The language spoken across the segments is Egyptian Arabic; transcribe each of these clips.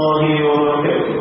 الله وبركاته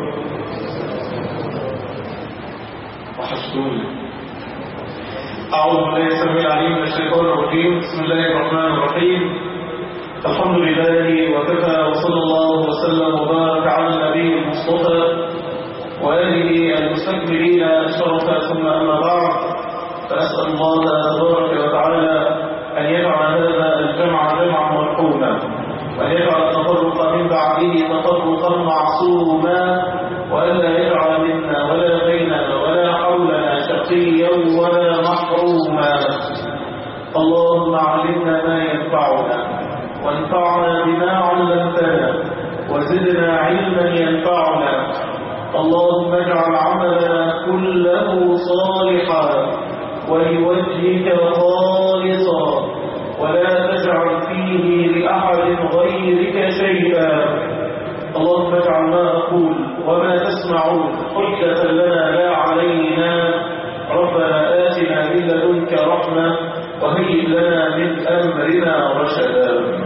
وحشتوني أعوذ بالله السميع العليم من الشيطان الرجيم بسم الله الرحمن الرحيم الحمد لله وكفى وصلى الله وسلم وبارك على النبي المصطفى وآله المستكبرين الشرف ثم أما بعد فأسأل الله تبارك وتعالى أن يجعل هذا الجمع جمعا مرحوما وأن يجعل التفرق من بعده تفرقا معصوما وألا يجعل منا ولا بيننا ولا حولنا شقيا ولا محروما اللهم علمنا ما ينفعنا وانفعنا بما علمتنا وزدنا علما ينفعنا اللهم اجعل عملنا كله صالحا ولوجهك خالصا ولا تجعل فيه لأحد غيرك شيئا اللهم اجعل ما أقول وما تسمعون حجة لنا لا علينا ربنا آتنا من لدنك رحمة وهيئ لنا من أمرنا رشدا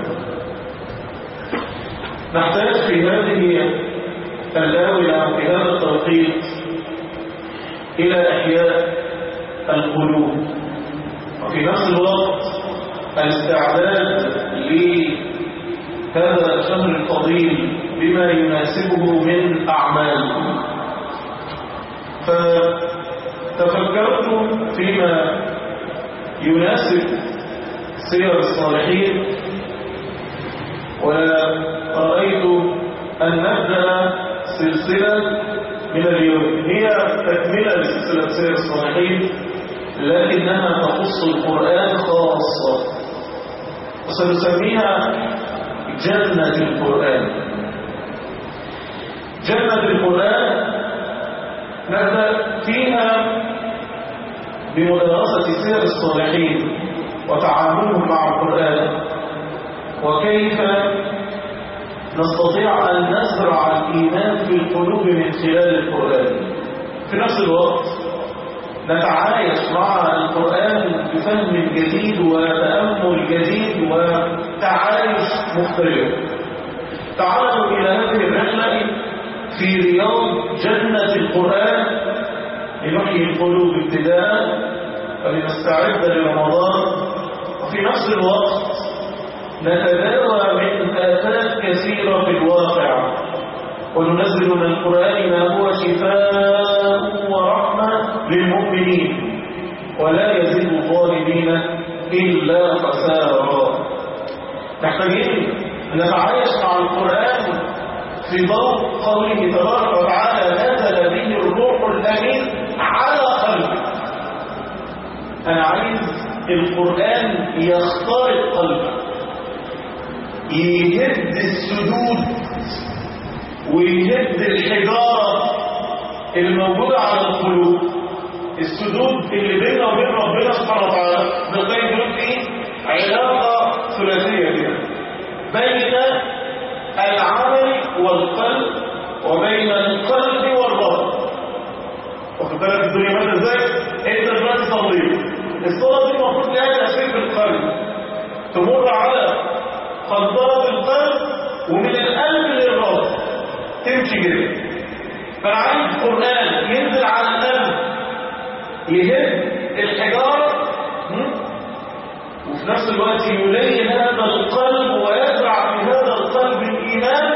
نحتاج في هذه الآونة في هذا التوقيت إلى إحياء القلوب وفي نفس الوقت الاستعداد لهذا الشهر الفضيل بما يناسبه من أعمال فتفكرت فيما يناسب سير الصالحين ورأيت أن نبدأ سلسلة من اليوم هي تكملة لسلسلة سير الصالحين لكنها تخص القرآن خاصة وسنسميها جنة القرآن جنة القرآن نبدأ فيها بمدرسة سير الصالحين وتعاملهم مع القرآن وكيف نستطيع أن نزرع الإيمان في القلوب من خلال القرآن في نفس الوقت نتعايش مع القرآن بفهم جديد وتأمل جديد وتعايش مختلف تعالوا إلى هذه الرحلة في رياض جنة القرآن لنحيي القلوب ابتداء ولنستعد لرمضان وفي نفس الوقت نتداوى من آفات كثيرة في الواقع وننزل من القرآن ما هو شفاء ورحمة للمؤمنين ولا يزيد الظالمين إلا خسارا نحتاجين نتعايش مع القرآن في ضوء قوله تبارك وتعالى نزل به الروح الأمين على قلبك أنا عايز القرآن يخترق قلبك يهد السدود ويهد الحجارة الموجودة على القلوب السدود اللي بيننا وبين ربنا سبحانه وتعالى بالقيد دول في علاقة ثلاثية كده بين العمل والقلب وبين القلب والرب واخد بالك الدنيا ماشيه ازاي؟ انت دلوقتي صليت الصلاه دي المفروض لها تاثير في القلب تمر على قنطرة القلب ومن القلب للرب تمشي كده فانا عايز قرآن ينزل على القلب يهد الحجارة وفي نفس الوقت يلين هذا القلب ويزرع في هذا القلب الإيمان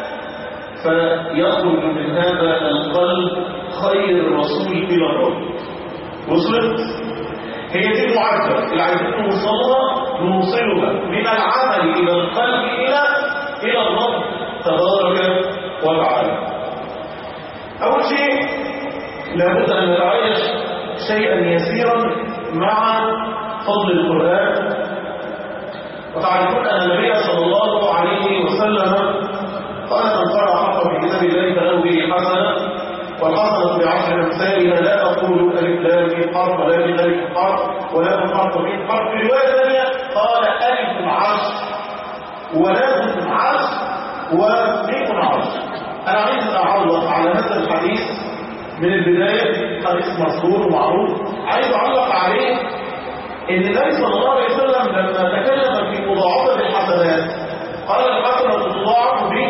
فيخرج من هذا القلب خير الرسول إلى الرب وصلت هي دي المعادلة اللي عايزين نوصلها نوصلها من العمل إلى القلب إلى إلى الرب تبارك وتعالى أول شيء لابد أن نتعايش شيئا يسيرا مع فضل القرآن وتعرفون أن النبي صلى الله عليه وسلم قال من قرأ حرفا في كتاب الله فله به حسنة والحسنة بعشر أمثالها لا أقول ألف لام حرف ولكن ألف حرف ولام حرف من حرف في رواية ثانية قال ألف عشر ولام عشر وميم عشر أنا عايز أعلق على هذا الحديث من البداية حديث مشهور ومعروف عايز أعلق عليه إن النبي صلى الله عليه وسلم لما تكلم في مضاعفة الحسنات قال الحسنة تضاعف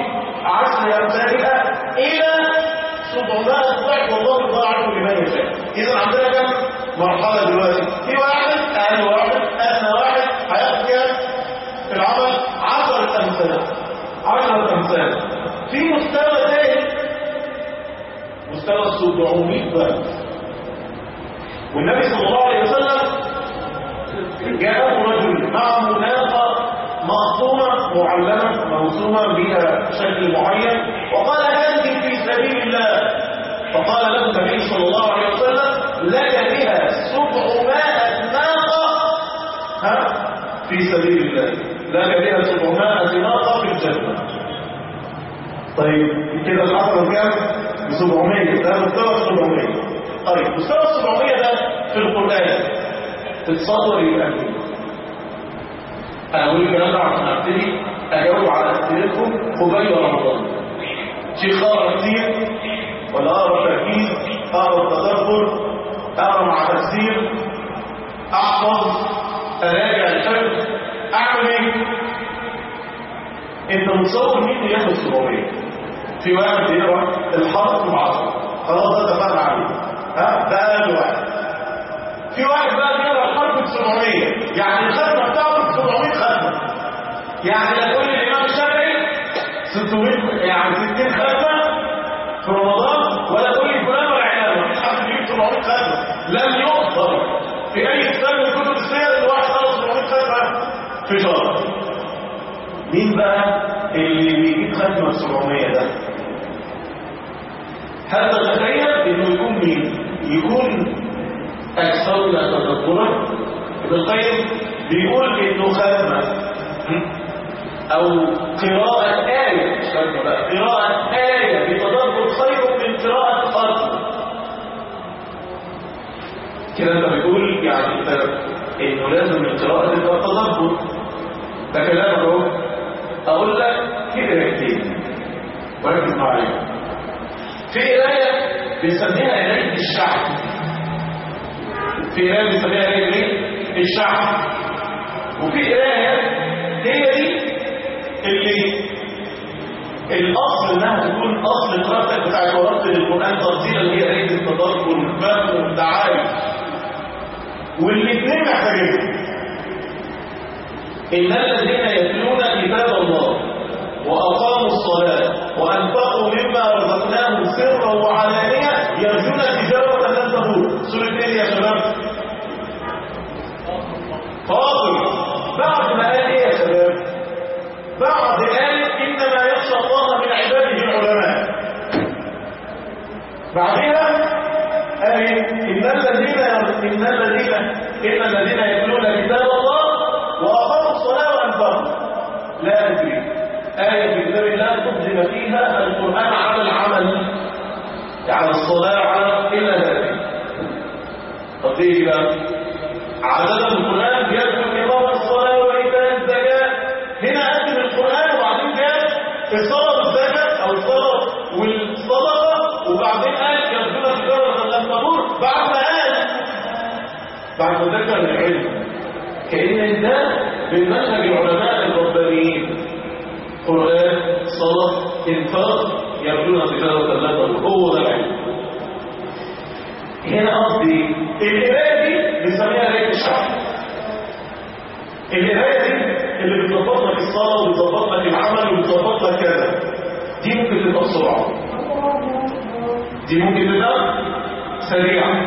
عشر أمثالها إلى 700 ضعف والله يضاعف لمن يشاء إذا عندنا كم مرحلة دلوقتي في واحد أقل واحد أدنى واحد هياخد كام في العمل 10 أمثال 10 أمثال في مستوى ثاني مستوى 700 ضعف والنبي صلى الله عليه وسلم جاءه رجل معه ناقة مخطومة معلمة موسومة بها شكل معين وقال هذه في سبيل الله فقال له النبي صلى الله عليه وسلم لك بها سبعمائة ناقة ها في سبيل الله لك بها سبعمائة ناقة في الجنة طيب كده العصر كام؟ ب 700 ده مستوى 700 طيب مستوى 700 ده في القرآن تتصور يبقى ايه؟ انا اقول الكلام ده عشان ابتدي اجاوب على اسئلتكم قبيل رمضان شيخ اقرا كتير ولا اقرا تركيز اقرا تدبر اقرا مع تفسير احفظ اراجع الحفظ اعمل ايه؟ انت متصور مين اللي ياخد 700 في واحد بيقرا الحرف بعض خلاص ده اتفقنا عليه ها ده اقل واحد في واحد بقى بيقرا الحرف ب 700 يعني الختمه بتاعته ب 700 ختمه يعني لا تقول الامام الشافعي 600 يعني 60 ختمه في رمضان ولا تقول لي فلان ولا علان مفيش حد بيجيب 700 ختمه لم يقدر في اي كتاب من كتب السير ان واحد خلص 700 ختمه في شهر مين بقى اللي بيجيب ختمه ب 700 ده هل تتخيل انه يكون مين يكون اكثرنا تدبرا ابن القيم بيقول انه ختمه او قراءه ايه مش ختمه بقى قراءه ايه بتدبر خير من قراءه ختمه كده انت بتقول يعني انت انه لازم القراءه تبقى تدبر ده كلام اهو اقول لك في قرايتين وركز معايا في قرايه بنسميها قرايه الشعب في قرايه بنسميها قرايه ايه الشعب وفي قرايه هي دي اللي الاصل انها تكون اصل قراءتك بتاعت ورد القران ترتيلا اللي هي قرايه التدبر والفهم والتعايش والاثنين محتاجين ان الذين يتلون كتاب الله واقاموا الصلاه وانفقوا مما رزقناهم سرا وعلانيه يرجون تجاره لن تبور سوره ايه يا شباب فاضل بعد ما قال ايه يا شباب بعد قال انما يخشى الله من عباده العلماء بعدها قال ان الذين ان الذين ان الذين يتلون كتاب الله واقاموا الصلاه وانفقوا لا ادري آية في كتاب الله تقدم فيها القرآن على العمل على الصلاة على إلا ذلك طب ايه بقى عادة القرآن بيذكر إقامة الصلاة وإيتاء الزكاة هنا قدم القرآن وبعدين جاء الصلاة والزكاة أو الصلاة والصدقة وبعدين قال يرجون تجارة لن تبور بعد ما قال بعد ما ذكر العلم كأن ده من منهج العلماء الربانيين قرآن صلاة انفاق يرجون تجارة لا تبور هو ده العلم هنا قصدي القرايه دي بنسميها قرايه الشعب القرايه دي اللي بتظبط لك الصلاه وبتظبط لك العمل وبتظبط لك كذا دي ممكن تبقى بسرعه دي ممكن تبقى سريعه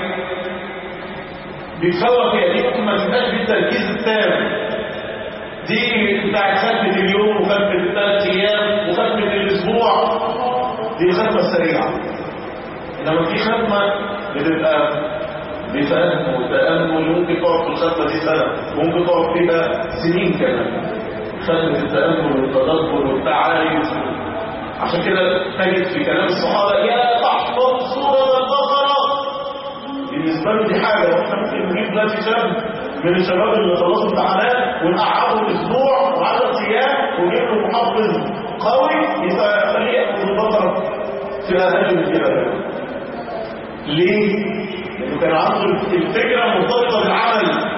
بتفوق فيها دي ممكن ما تبقاش بالتركيز التام دي بتاعت ختمه اليوم وختمه الثلاث ايام وختمه الاسبوع دي الختمه السريعه انما في ختمه بتبقى بفهم وتأمل ممكن تقعد في الختمة دي سنة ممكن تقعد فيها سنين كمان ختمة التأمل والتدبر والتعايش عشان كده تجد في كلام الصحابة يا تحفظ سورة البقرة بالنسبة له دي حاجة واحنا ممكن نجيب دلوقتي شاب من الشباب اللي خلصوا امتحانات ونقعدهم اسبوع و10 ايام ونجيب له محفظ قوي يبقى خليه يحفظ البقرة في اقل من كده ليه؟ لأنه كان عنده الفكرة مرتبطة بالعمل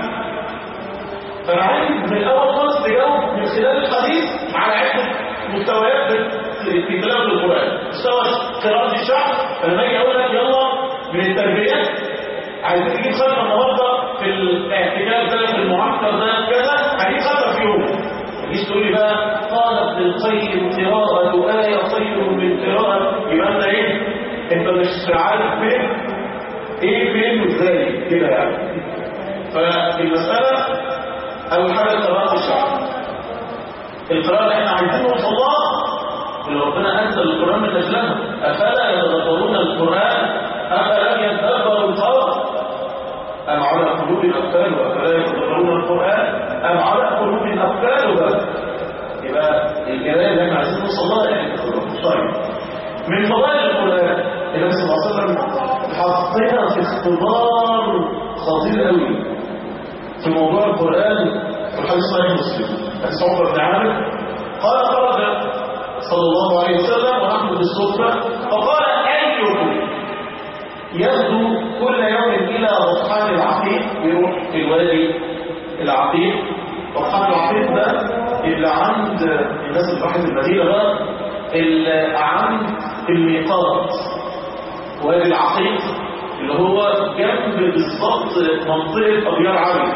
فأنا عايز من الأول خالص تجاوب من خلال الحديث على عدة مستويات في تلاوه القران مستوى قراءه الشعب فلما اجي اقول لك يلا من التربيه عايزين تجيب ختمه النهارده في الاعتكاف ده في المعسكر ده كذا هجيب ختمه في يوم تجيش تقول لي بقى قال ابن القيم قراءه ايه خير من قراءه يبقى انت ايه انت مش عارف فين ايه فين وازاي كده يعني فالمساله اول حاجه قراءه الشعب القراءه اللي احنا عايزين نوصل لها اللي ربنا انزل القران من اجلها افلا يتدبرون القران افلم يتدبروا القول ام على قلوب اقفالها افلا يتدبرون القران ام على قلوب اقفالها يبقى القراءه اللي احنا عايزين نوصل لها يعني طيب من فضائل القران النبي صلى الله عليه وسلم حطينا في اختبار خطير قوي في موضوع القران في الحديث صحيح مسلم حديث عمر بن عامر قال خرج صلى الله عليه وسلم ونحن بالصدفه فقال ايكم يغدو كل يوم الى بطحان العقيق يروح في الوادي العقيق بطحان العقيق ده اللي عند الناس اللي راحت المدينه بقى اللي عند الميقات وادي العقيق اللي هو جنب بالظبط منطقه ابيار علي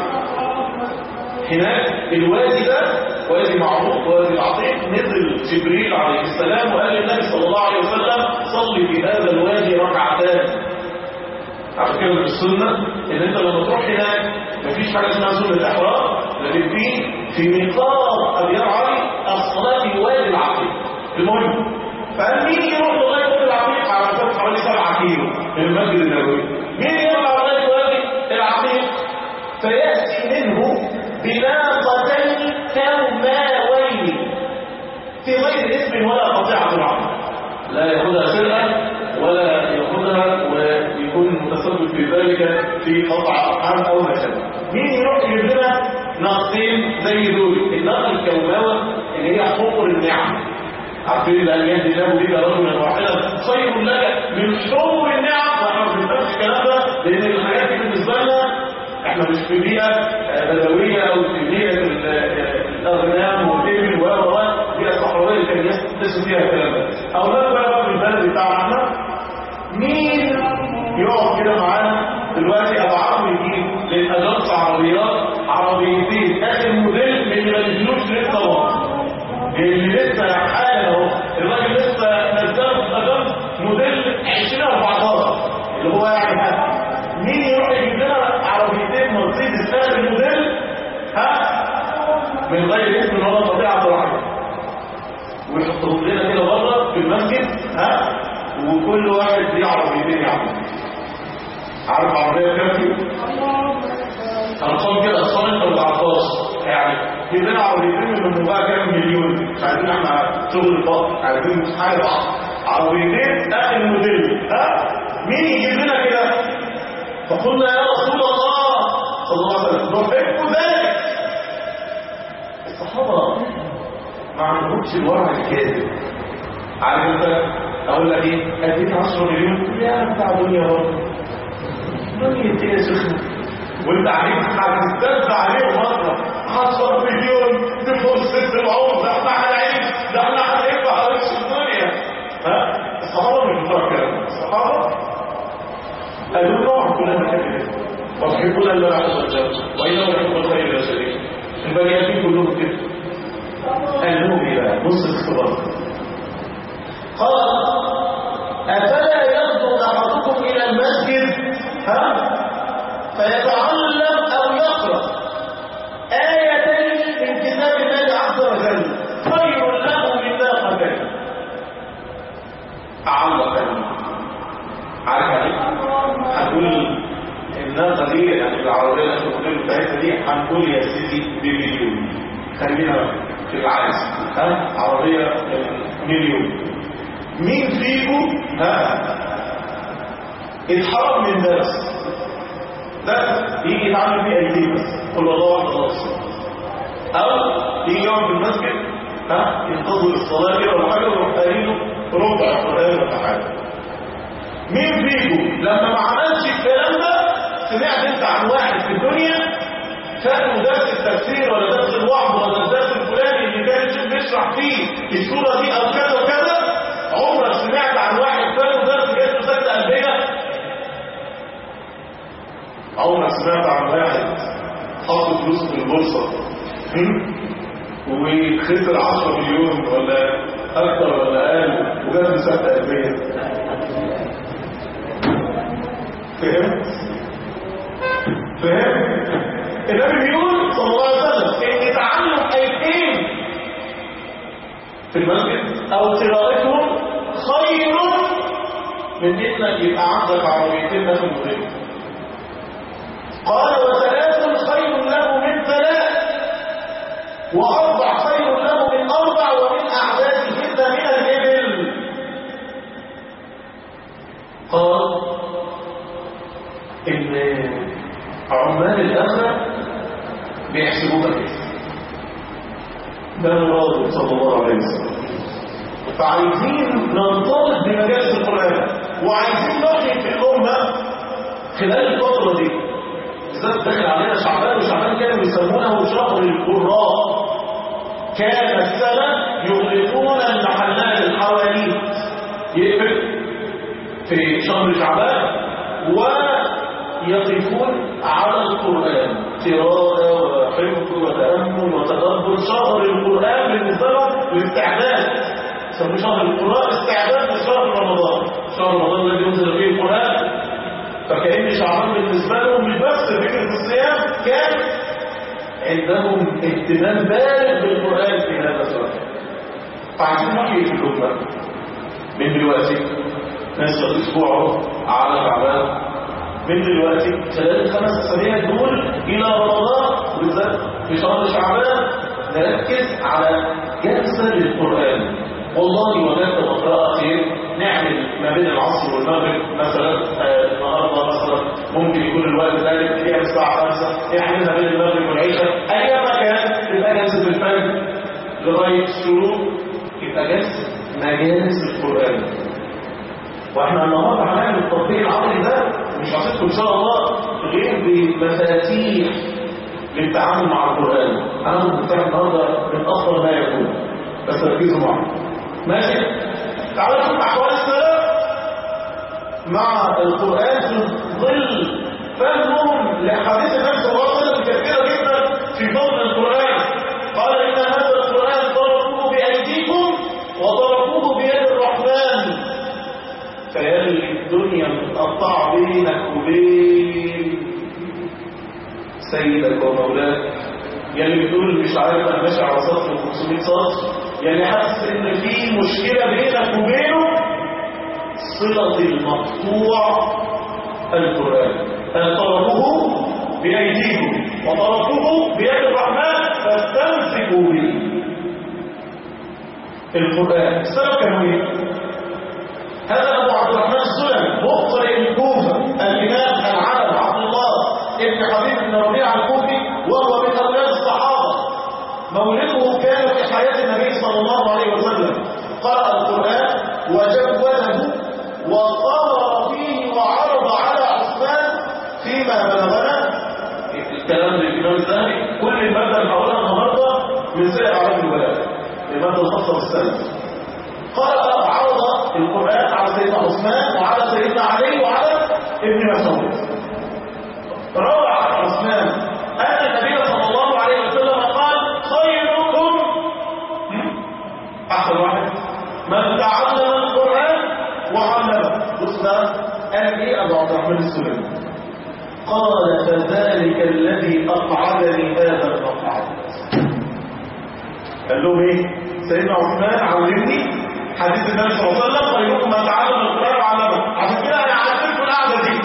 هناك الوادي ده وادي معروف وادي العقيق نزل جبريل عليه السلام وقال للنبي صلى الله عليه وسلم صلي في هذا الوادي ركعتان عشان كده من السنه ان انت لما تروح هناك مفيش حاجه اسمها سنه الاحرام لكن في في ميقات ابيار علي الصلاه في وادي العقيق المهم فقال مين يروح لغايه وادي العقيق على مسافه حوالي 7 كيلو من المسجد النبوي مين يطلع لغايه وادي العقيق فياتي منه بناقتين كوماوين في غير اسم ولا قطيعه العقل لا ياخذها سرقه ولا ياخذها ويكون متسبب في ذلك في قطع ارحام او مكان مين يروح يجيب لنا ناقتين زي دول الناقه الكوماوه اللي هي حمر النعم عارفين لان يهدي الله بك رجلا واحدا خير لك من حمر النعم واحنا ما بنفهمش الكلام ده لان الحاجات دي بالنسبه لنا احنا مش في بيئه بدويه او في بيئه الاغنام والابل و و بيئه صحراويه كان الناس تسوا فيها الكلام ده او لا بقى في البلد بتاعنا مين يقعد كده معانا دلوقتي ابعاد ويجيب للاجانس عربيات عربيتين اخر موديل من اللي ما نزلوش لسه واحد اللي لسه حالا اهو الراجل لسه نزله في الاجانس موديل 2014 اللي هو يعني مين يروح يجيب لنا عربيتين مرسيدس اخر موديل ها من غير اسم ان هو طبيعه واحده ويحطهم لنا كده بره في المسجد ها وكل واحد ليه عربيتين يا عم عارف عربيه كام كيلو؟ ارقام كده اصلا انت ما تعرفهاش يعني جيب لنا عربيتين من بقى كام مليون مش عايزين احنا شغل الفقر عايزين حاجه عربيتين اخر موديل ها مين يجيب لنا كده فقلنا يا رسول الله صلى الله عليه وسلم نحب ذلك الصحابة ما عندهمش الورع الكاذب عارف انت اقول لك ايه اديك 10 مليون تقول يا بتاع دنيا برضه دنيا الدنيا سخنه وانت عليك هتستنى عليه مره 10 مليون دي فرصه العمر ده احنا هنعيش ده احنا هنبقى على الدنيا ها الصحابه مش بتوع الكلام الصحابه قالوا له كلنا كذب وتحبون ان لا يحصل الجنه وانه يحب الخير لا شريك البني ادمين كلهم كده قال لهم ايه بقى نص الاختبار قال افلا يغدو احدكم الى المسجد ها فيتعلم او يقرا ايتين من كتاب الله عز وجل خير له من ناقتين اعلق عارف يعني هنقول الناقه دي يعني العربيه اللي الموديل بتاعتها دي هنقول يا سيدي بمليون خلينا في العكس ها عربيه مليون مين فيكم ها اتحرم من درس درس يجي يتعامل فيه ايديه بس قل الله واحد خلاص او يجي يقعد في المسجد ها ينتظر الصلاه كده ولا حاجه ويروح قايل له ربع القران ولا حاجه مين فيكم لما ما عملش الكلام ده سمعت انت عن واحد في الدنيا كان درس التفسير ولا درس الوعظ ولا الدرس الفلاني اللي كان الشيخ بيشرح فيه السوره دي او كذا وكذا سمعت عن واحد حط فلوس في البورصة هم؟ وخسر 10 مليون ولا أكثر ولا أقل وجاب مسابقة قلبية فهمت؟ فهمت؟ النبي بيقول صلى الله عليه وسلم إن تعلم أيتين في المسجد أو قراءتهم خير من إنك يبقى عندك عربيتين داخل المدرسة قال وثلاث خير له من ثلاث وأربع خير له من أربع ومن أعدادهن من الإبل قال إن عمال الآخرة بيحسبوها كده ده مراد صلى الله عليه وسلم فعايزين ننطلق بمجالس القرآن وعايزين نقي في الأمة خلال الفترة دي بالذات داخل علينا شعبان وشعبان كانوا يسمونه شهر القراء كان السنة يغلقون المحلات الحواليت يقفل في شهر شعبان ويقفون على القرآن قراءة وحفظ وتأمل وتدبر شهر القرآن بالنسبة لهم الاستعداد يسموه شهر القرآن استعداد لشهر رمضان شهر رمضان الذي ينزل فيه القرآن فكأن شعبان بالنسبة لهم مش بس فكرة الصيام كان عندهم اهتمام بالغ بالقرآن في هذا الشهر فعايزين نحيي في الأمة من دلوقتي نسبة الأسبوع على شعبان من دلوقتي خلال الخمس أسابيع دول إلى رمضان بالذات في شهر شعبان نركز على جلسة للقرآن والله وجدت مقرأة خير نعمل ما بين العصر والمغرب مثلا آه، النهارده مثلا ممكن يكون الوقت ذلك هي الساعة 5 يعني ما بين المغرب والعشاء أي مكان تبقى جلسة الفجر لغاية الشروق يبقى جلسة مجالس القرآن واحنا النهارده هنعمل التطبيق العملي ده مش هسيبكم ان شاء الله غير بمفاتيح للتعامل مع القرآن انا بتاع النهارده من افضل ما يكون بس ركزوا معايا ماشي تعالوا نشوف احوال السلف مع القرآن في ظل فهمهم لحديث النبي صلى الله عليه وسلم كثيرة جدا في فضل القرآن قال إن هذا القرآن ضربوه بأيديكم وضربوه بيد الرحمن فيلي الدنيا متقطعة بينك وبين سيدك ومولاك يعني بتقول مش عارف انا ماشي على سطر 500 سطر يعني حاسس ان في مشكله بينك وبينه صله المقطوع القران طلبوه بايديكم وطلبوه بيد الرحمن فاستمسكوا به القران السبب كانوا ايه هذا ابو عبد الرحمن السلمي مقرئ الكوفه الامام العلم عبد الله ابن حبيب بن ربيعه الكوفي وهو من اولاد الصحابه مولده كان في حياه النبي صلى الله عليه وسلم قرأ القرآن وجوده وقرأ فيه وعرض على عثمان فيما بلغنا الكلام للإمام الذهبي كل المادة اللي حولها النهارده من سائر أعلام البلاغ المادة الخاصة بالسنة قرأ وعرض القرآن على سيدنا عثمان وعلى سيدنا علي وعلى ابن مسعود روى عن عثمان أن النبي صلى الله عليه وسلم قال خيركم أحسن واحد من تعلم القرآن وعلمه بص بقى قال إيه أبو عبد الرحمن السلمي قال فذلك الذي أقعدني هذا المقعد قال لهم إيه سيدنا عثمان علمني حديث النبي صلى الله عليه وسلم خيركم من تعلم القرآن وعلمه عشان كده أنا علمتكم القعدة دي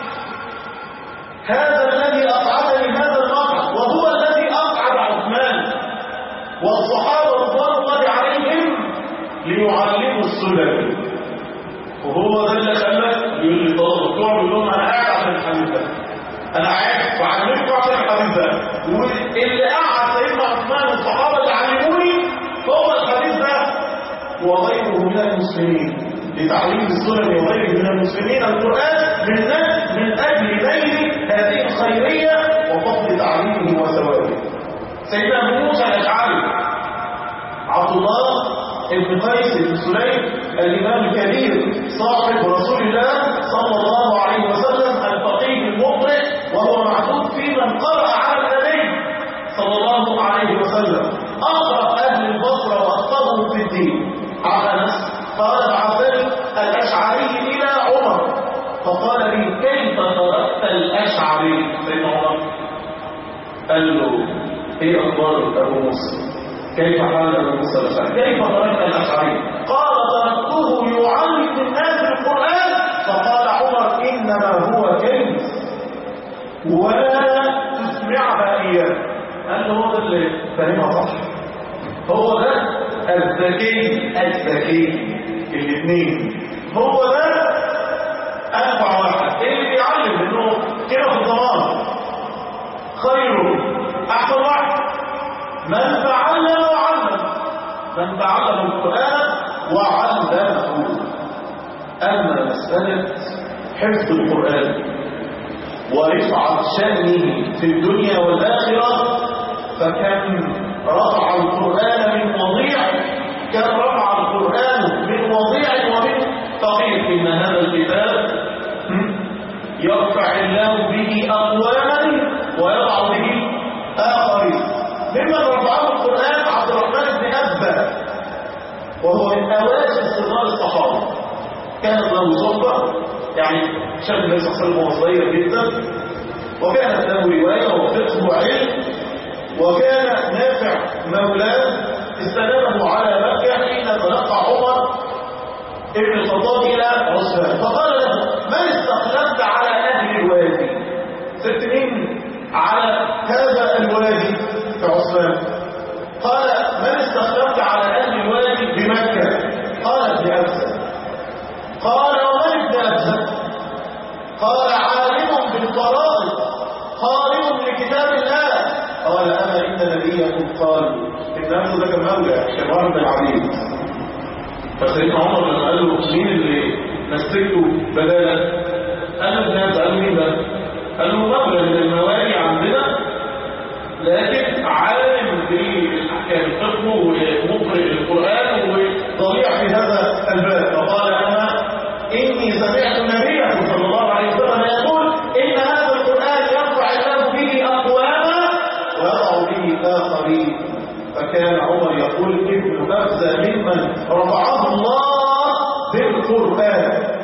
هذا الذي أقعدني هذا المقعد وهو الذي أقعد عثمان والصحابة رضوان الله عليهم ليعلموا السنن وهو ده اللي خلى يقول لي طلبة بتوع يقول لهم أنا قاعد عشان الحديث ده أنا قاعد وعلمكم عشان الحديث ده واللي قعد سيدنا عثمان والصحابة يعلموني هو الحديث ده وغيره من المسلمين لتعليم السنن وغيره من المسلمين القرآن من أجل من أجل نيل هذه الخيرية وفضل تعليمه وثوابه سيدنا أبو موسى الأشعري عبد الله ابن قيس بن سليم الإمام الكبير صاحب رسول الله صلى الله عليه وسلم الفقيه المقرئ وهو معدود الأشعري إلى عمر فقال لي كيف تركت الأشعري سيدنا عمر قال له ايه أخبار أبو موسى كيف حال أبو موسى الأشعري كيف تركت الأشعري قال تركته يعلم الناس القرآن فقال عمر إنما هو كنز ولا تسمعها إياه قال له هو ده اللي فاهمها صح هو ده الذكي الذكي الاثنين هو ده أنفع واحد إيه اللي بيعلم إنه كده في الضمان خير أحسن واحد من تعلم وعلم من تعلم القرآن وعلمه أما مسألة حفظ القرآن ورفعة شأنه في الدنيا والآخرة فكم رفع القرآن من وضيع كم رفع القرآن من وضيع ومن فقير إن هذا الكتاب يرفع الله به أقواما ويضع به آخرين ممن رفعه القرآن عبد الرحمن بن أبا وهو من أواسط صغار الصحابة كانت له صحبة يعني شاب النبي صلى الله عليه وسلم وهو صغير جدا وكانت له رواية وفقه وعلم وكان نافع مولاه استلمه على مكة حين تلقى عمر ابن الخطاب إلى عثمان فقال له من استخلفت على أهل الوادي ست مين على هذا الوادي كعثمان قال من استخلفت على أهل الوادي بمكة قال ابن أبزة قال ومن ابن أبزة قال عالم بالفرائض قارئ لكتاب الله قال أما إن نبيكم قال ابن أبزة ده كان مولى شمار بن العبيد فسيدنا عمر لما قال له مين اللي مسكته بدالا انا ابن ابي قال مين ده قال له مولى من الموالي عندنا لكن عالم بالاحكام الفقه ومقرئ القران وضليع في هذا الباب فقال انا اني سمعت النبي صلى الله عليه وسلم يقول ان هذا القران يرفع الله به اقواما ويضع به اخرين فكان عمر يقول ابن أبزة ممن رفعه الله بالقرآن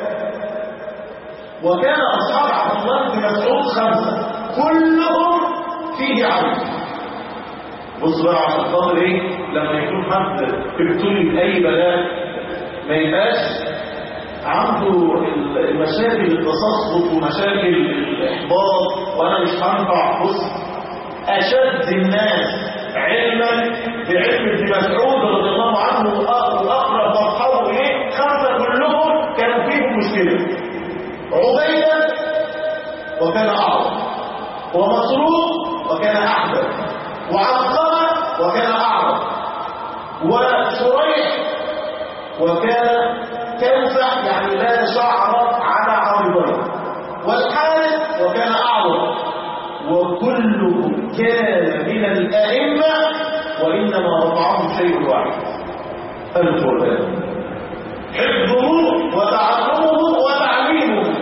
وكان أصحاب عبد الله بن مسعود خمسة كلهم فيه عبد بص بقى عشان خاطر ايه لما يكون حد ابتلي بأي بلاء ما يبقاش عنده المشاكل التسخط ومشاكل الإحباط وأنا مش هنفع بص أشد الناس علما بعلم ابن مسعود رضي الله عنه واقرب اصحابه اليه خمسه كلهم كانوا فيهم مشكله عبيده وكان اعظم ومسروق وكان احدث وعلقمه وكان اعظم وشريح وكان كنفع يعني لا شعر على عرضين والحارث وكان اعظم وكلهم كان من الأئمة وإنما رفعهم شيء واحد القرآن حفظه وتعلمه وتعليمه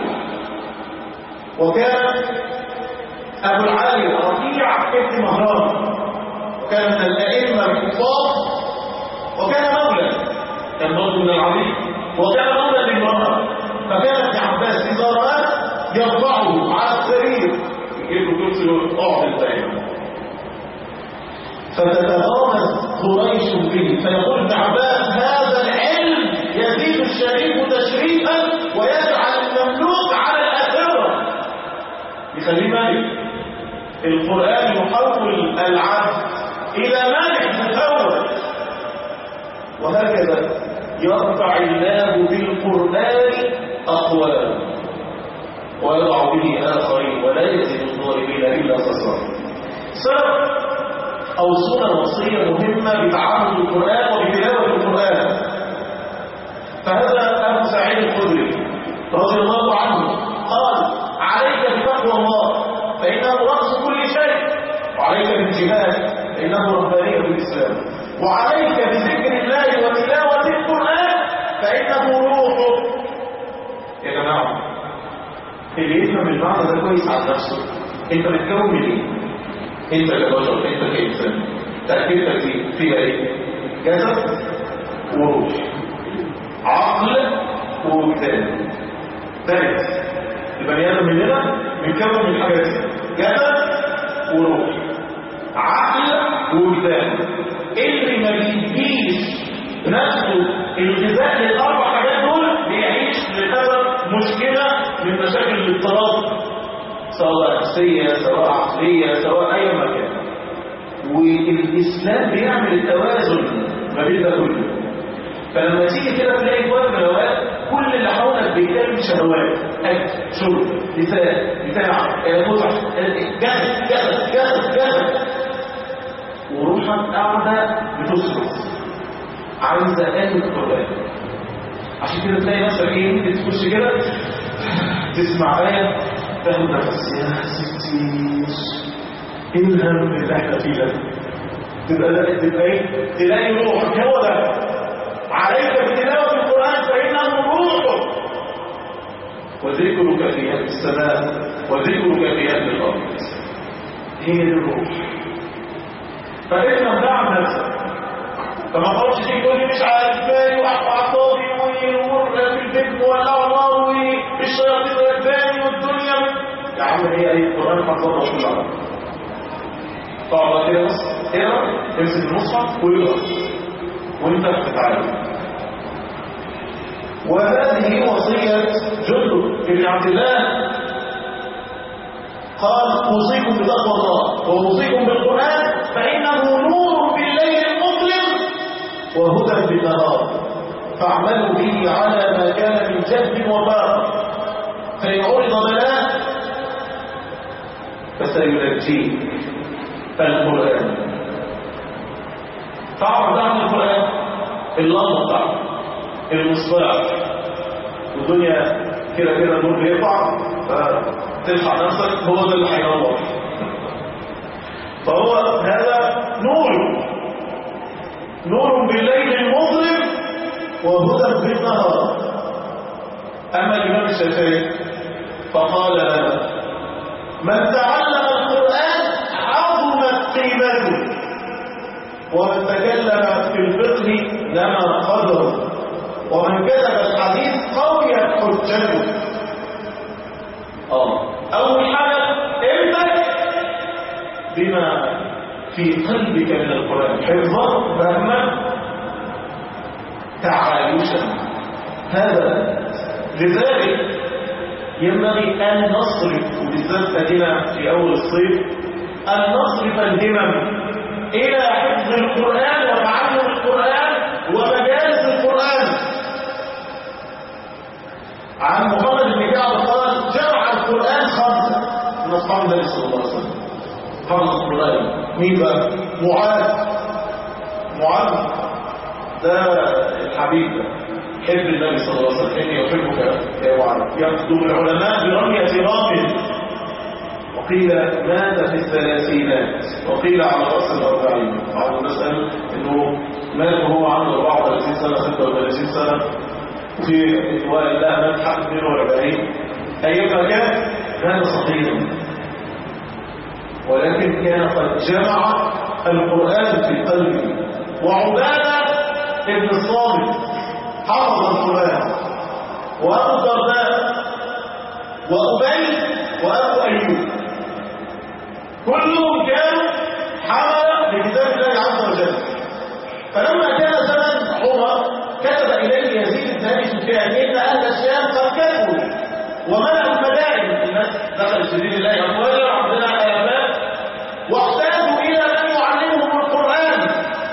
وكان أبو العالي رفيع ابن مهران وكان من الأئمة الحفاظ وكان مولى كان برضه من العبيد وكان مولى للمرأة فكان ابن عباس إذا رأى يرفعه على السرير يجيب له كرسي اقعد الدائما فتتغامز قريش به فيقول ابن عباس هذا العلم يزيد الشريف تشريفا ويجعل المملوك على الاخره يخليه ملك القران يحول العبد الى ملك مفوت وهكذا يرفع الله بالقران اقوام ويضع به آخرين ولا يزيد الظالمين إلا خسارة سبب أوصونا وصية مهمة بتعامل القرآن وبتلاوة القرآن فهذا أبو سعيد الخدري رضي الله عنه قال عليك بتقوى الله فإنه رأس كل شيء وعليك بالجهاد فإنه ربانية الإسلام وعليك بذكر الله وتلاوة القرآن فإنه روحه يا جماعة اللي يفهم المعنى ده كويس عن نفسه انت بتكون من ايه انت كبشر انت كانسان تركيبتك دي فيها ايه جسد وروح عقل ووجدان ثالث البني ادم مننا بيتكون من حاجات جسد وروح عقل ووجدان اللي ما بيديش نفسه الغذاء للاربع حاجات دول بيعيش لسبب مشكله من مشاكل الاضطراب سواء نفسيه سواء عقليه سواء اي مكان والاسلام بيعمل التوازن ما بين ده كله فلما تيجي كده تلاقي جوه الجوات كل اللي حولك بيتكلم شهوات اكل شرب لسان بتاع متعه جهد جهد جهد جهد وروحك قاعده بتصرف عايزه اكل القران عشان كده تلاقي نفسك ايه انت تخش كده تسمع ايه تاخد نفس يا ستي ايه الهم اللي احنا فيه ده تبقى ده تبقى ايه تلاقي روحك هو ده عليك بتلاوة القرآن فإنه روح وذكرك في يد السماء وذكرك في يد الأرض هي دي الروح فإن دع نفسك فما قالش تيجي تقول لي مش عارف بالي وأعصابي ويمر في البيت ولا الله والشياطين والباني والدنيا يا عم هي أي القرآن حفظها كل عام طبعا كده بص اقرا امسك المصحف واقرا وانت بتتعلم وهذه وصية جندب بن عبد الله قال أوصيكم بتقوى الله وأوصيكم بالقرآن فإنه نور بالليل المظلم وهدى بالنهار فاعملوا به على ما كان من جهد وبار فإن عرض بلاء فسينجيه القرآن تعرف عن القرآن اللمبة بتاعته المصباح والدنيا كده كده النور بيقطع فتلحق نفسك هو ده اللي هينور فهو هذا نور نور بالليل المظلم وهدى بالنهار اما الامام الشافعي فقال من تعلم القران عظمت قيمته ومن تكلم في الفقه نما قدره ومن كتب الحديث قويت حجته اه اول حاجه امسك بما في قلبك من القران حفظا فهما تعايشا هذا لذلك ينبغي ان نصرف وبالذات ادينا في اول الصيف ان نصرف الهمم الى حفظ القران وتعلم القران ومجالس القران عن محمد بن كعب قال جمع القرآن خمسة من أصحاب النبي صلى الله عليه وسلم حفظ القرآن مين بقى؟ معاذ معاذ ده الحبيب ده حب النبي صلى الله عليه وسلم إني أحبك يا معاذ يكتب العلماء برمية رامل وقيل مات في الثلاثينات وقيل على رأس الأربعين بعض نسأل إنه مات وهو عنده 34 سنة 36 سنة وفي رواية لا مات حق 42 أيما كان كان صغيرا ولكن كان قد جمع القرآن في قلبه وعبادة ابن الصامت حفظ القرآن وأبو الدرداء وأبي وأبو أيوب كلهم كانوا حملة لكتاب الله عز وجل فلما كان زمن عمر كتب إليه يزيد بن أبي سفيان إن أهل الشام قد كفروا ومنعوا المدائن الناس دخل سبيل الله أفواجا عندنا آيات واحتاجوا إلى من يعلمهم القرآن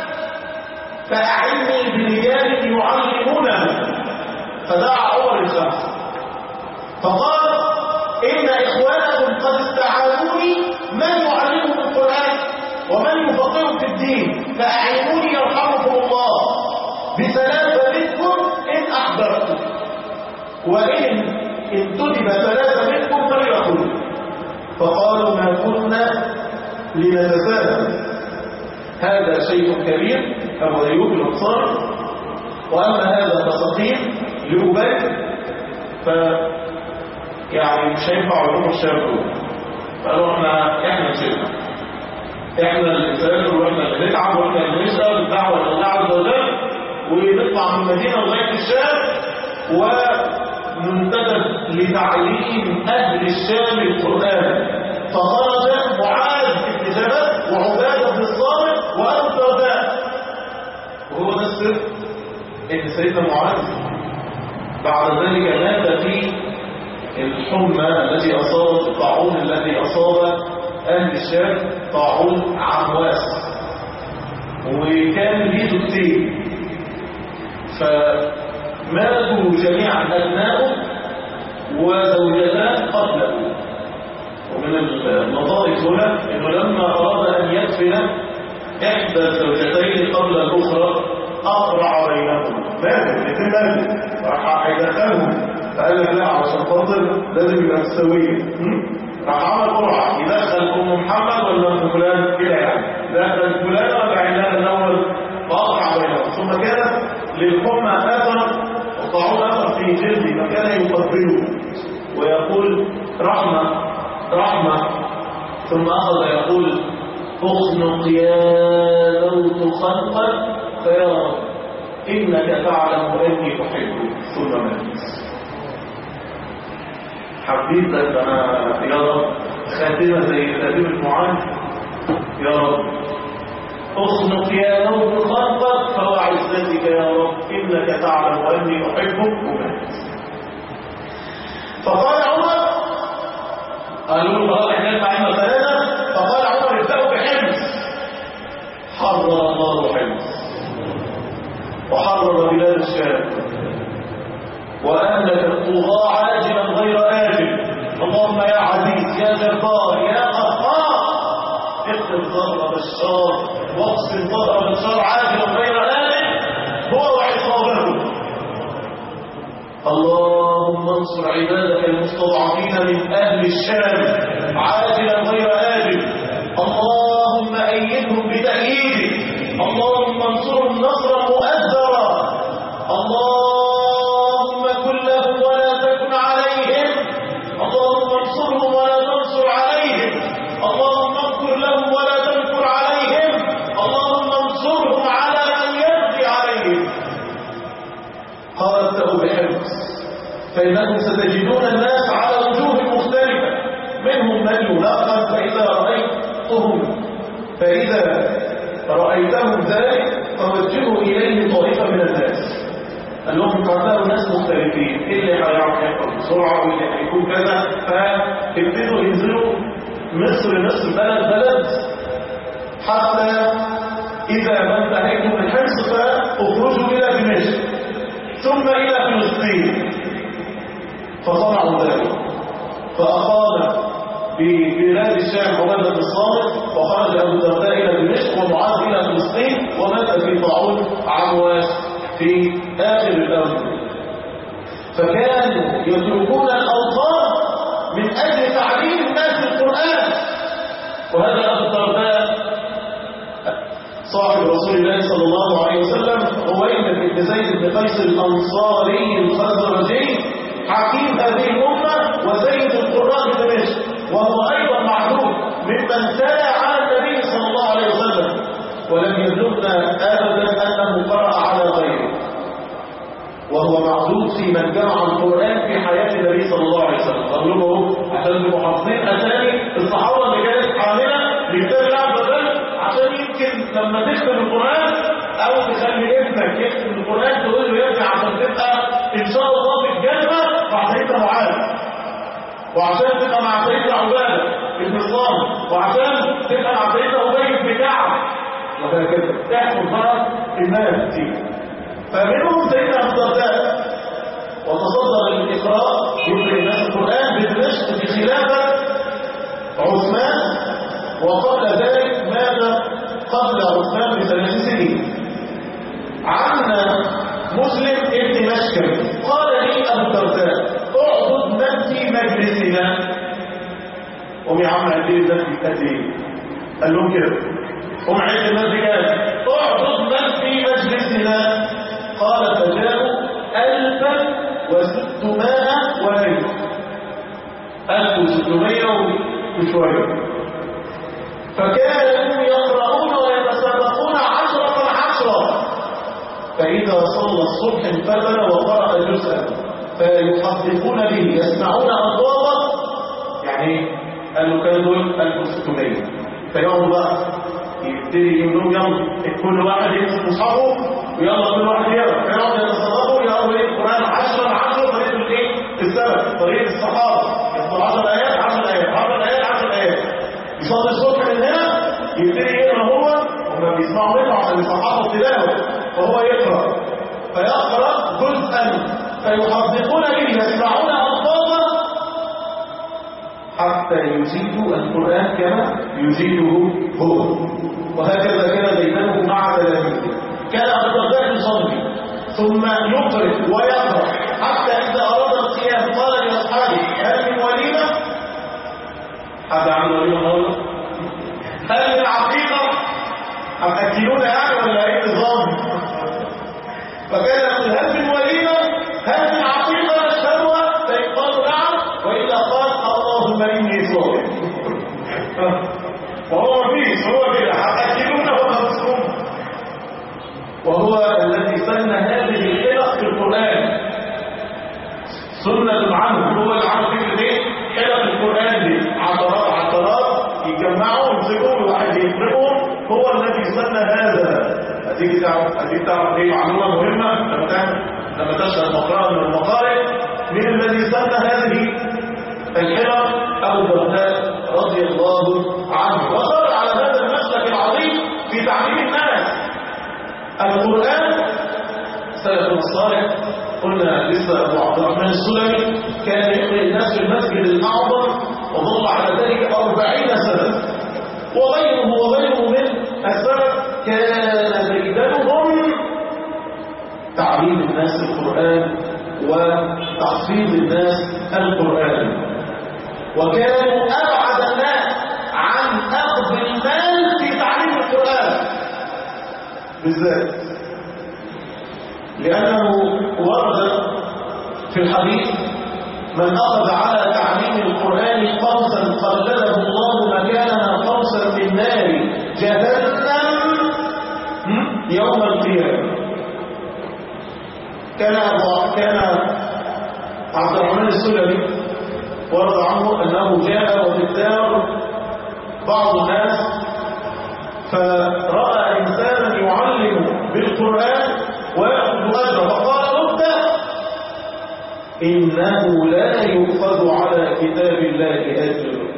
فأعني برجال يعلمونه فدعا عمر الخمسة فقال إن إخوانكم قد استعانوني من يعلمهم القرآن ومن يفقههم في الدين فأعينوني يرحمكم الله بثلاثة منكم إن أحببتم وإن انتدب ثلاثة منكم فليقولوا فقالوا ما كنا لنتساهل هذا شيء كبير أبو أيوب الأنصار وأما هذا فسقيم لأبي ف يعني مش هينفع علوم الشام دول فقالوا احنا احنا نشيلها احنا اللي نسافر واحنا اللي نتعب واحنا اللي نشتغل الدعوه لله عز وجل ونطلع من المدينه لغايه الشام منتدب لتعليم أهل الشام القرآن فخرج معاذ بن جبل وعبادة بن الصامت وأبو الدرداء وهو ده السر إن سيدنا معاذ بعد ذلك مات في الحمى التي أصابت الطاعون الذي أصاب أهل الشام طاعون عمواس وكان ليه زوجتين فماتوا جميعا أبناؤه وزوجتان قبله ومن اللطائف هنا انه لما اراد ان يدفن احدى الزوجتين قبل الاخرى اقرع بينهما ماتوا الاثنين ماتوا راح هيدخلهم فقال لك لا عشان خاطر لازم يبقى متساويه راح عمل قرعه يدخل ام محمد ولا ام فلان كده يعني دخل فلان ولا لها الاول فاقرع بينهم ثم كان للحمى اثر وطاعون اثر في جلدي فكان يقبله ويقول رحمه رحمة ثم أخذ يقول اخنق يا موت خلقا فيا رب إنك تعلم أني أحبك ثم مات حبيبك أنا يا رب خاتمة زي خاتمة معاذ يا رب اخنق يا موت خلقك فوعزتك يا رب إنك تعلم أني أحبك ومات فقال عمر قالوا له خلاص احنا نطلع عنا ثلاثة فقال عمر ابدأوا بحمص حرر الله حمص وحرر بلاد الشام وأهلك الطغاة عاجلا غير آجل اللهم يا عزيز يا جبار يا غفار اقتل ظهر بشار واقسم ظهر بشار عاجلا غير آجل هو وعصابته اللهم انصر عبادك المستضعفين من أهل الشام عاجلا غير آجل اللهم أيدهم بتأييدك اللهم انصرهم نصرا مؤثرا اللهم كن لهم ولا تكن عليهم اللهم انصرهم ولا تنصر عليهم اللهم انكر لهم ولا تنكر عليهم اللهم انصرهم على من يبغي عليهم قال ابدأوا بحرص فإنكم ستجدون الناس على وجوه مختلفة منهم من يلاقى فإذا رأيتهم فإذا رأيتهم ذلك فوجهوا إليه طائفة من الناس قال لهم تعتبروا ناس مختلفين إيه اللي هيعرف يحفظ بسرعة واللي هيكون كذا فابتدوا ينزلوا مصر مصر بلد بلد حتى إذا ما انتهيتم من حرص فاخرجوا إلى دمشق ثم إلى فلسطين فصنعوا ذلك فأقام ببلاد الشام عبادة الصامت وخرج أبو الدرداء إلى دمشق ومعاذ إلى فلسطين ومات في طاعون عمواس في آخر الأمر فكانوا يتركون الأوطان من أجل تعليم الناس القرآن وهذا أبو الدرداء صاحب رسول الله صلى الله عليه وسلم عويمة بن زيد بن قيس الأنصاري الخزرجي حكيم هذه الأمة وسيد القراء دمشق وهو أيضا معلوم ممن تلا على النبي صلى الله عليه وسلم ولم يبلغنا أبدا أنه قرأ على غيره وهو معدود في من جمع القرآن في حياة النبي صلى الله عليه وسلم أقول له عشان تبقوا حافظين أسامي الصحابة اللي كانت حاملة لكتاب الله عز وجل عشان يمكن لما تختم القرآن أو تخلي ابنك يختم القرآن تقول له يا ابني عشان تبقى إن شاء الله في الجنة مع سيدنا معاذ وعشان تبقى مع سيدنا عبادة بن الصامت وعشان تبقى مع سيدنا أبي بن كعب وهكذا تحفظ بقى الناس دي فمنهم سيدنا أبو الدرداء وتصدر للإقراء يقرأ الناس القرآن بدمشق في خلافة عثمان وقبل ذلك مات قبل عثمان بثلاث سنين عنا مسلم ابن مشكل قال لي أبو الدرداء اعبد من في مجلسنا قوم يا عم قد ايه الناس قد قال لهم كده قوم عيد الناس قال اعبد من في مجلسنا قال فجاءوا ألفا وستمائة وألف ألف وستمائة وشوية فكانوا يقرؤون ويتسابقون عشرة عشرة فإذا صلى الصبح انفتن وقرأ جزءا فيحققون به يسمعون أصواته يعني قالوا كانوا دول 1600 فيقعدوا بقى يبتدي يقول لهم يلا كل واحد يمسك مصحفه ويلا كل واحد يقرا فيقعدوا يتصرفوا يقروا ايه القران 10 10 طريقه الايه؟ السبب طريقه الصحابه يقرا 10 ايات 10 ايات 10 ايات 10 ايات يصلي الصبح من هنا يبتدي يقرا هو هم بيسمعوا منه عشان يصححوا التلاوه فهو يقرا فيقرا جزءا فيحققون به يسمعون الفاظه حتى يزيدوا القرآن كما يزيده هو وهكذا كان بينه مع تلاميذه كان أبو الدرداء يصلي ثم يقرب ويقرأ حتى إذا أراد القيام قال لأصحابه هل من وليمة؟ حد عنده وليمة مرة؟ هل من عقيقة؟ هتأكلون يعني ولا إيه نظام؟ فكان يقول هل من وليمة؟ هل من عقيقة نشهدها؟ فإن قالوا نعم وإلا قال اللهم إني صائم وهو فيه هو كده هتأكلون وتنصرون وهو الذي سن هذه الحلق في القرآن سنة عنه هو اللي عمل فكرة ايه؟ حلق القرآن دي عشرات عشرات يجمعوا يمسكوا واحد يفرقهم هو الذي سن هذا هتيجي تعرف هتيجي تعرف ايه معلومة مهمة لما تعمل لما تشهد مقرأة من المقارئ مين الذي سن هذه الحلق أبو الدرداء رضي الله عنه وصار على هذا المسلك العظيم في تعليم الناس القرآن سلف الصالح قلنا لسه أبو عبد الرحمن السلمي كان يقرأ الناس في المسجد الأعظم وظل على ذلك أربعين سنة وغيره وغيره من السلف كان ديدنهم تعليم الناس القرآن وتحفيظ الناس القرآن وكانوا أبعد الناس عن أخذ المال في تعليم القرآن بالذات لأنه ورد في الحديث من أخذ على تعليم القرآن قوسا قلده الله مكانها قوسا من نار جهنم يوم القيامة كان كان عبد الرحمن السلمي ورد عنه أنه جاء وبالدار بعض الناس فرأى إنسانا يعلم بالقرآن ويأخذ أجره فقال ابدأ إنه لا يؤخذ على كتاب الله أجر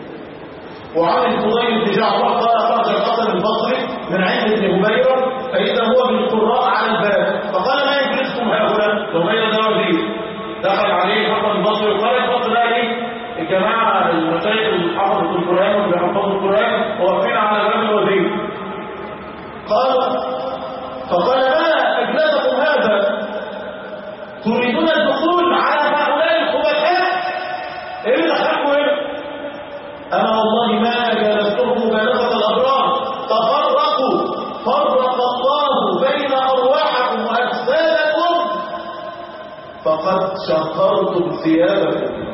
وعن الفضيل بن جعفر قال خرج الحسن البصري من عند ابن هبيرة فإذا هو بالقراء على الباب فقال ما يجلسكم هؤلاء لو بين ده وزير دخل عليه حسن البصري وقال البصري ده ايه الجماعة المشايخ اللي حفظوا القرآن واللي حفظوا القرآن واقفين على باب الوزير قال فقال ما أجلسكم هذا تريدون الدخول على هؤلاء الخبثاء ايه اللي دخلكم ايه انا والله ما جلستهم مجالسة الابرار تفرقوا فرق الله بين ارواحكم واجسادكم فقد شقرتم ثيابكم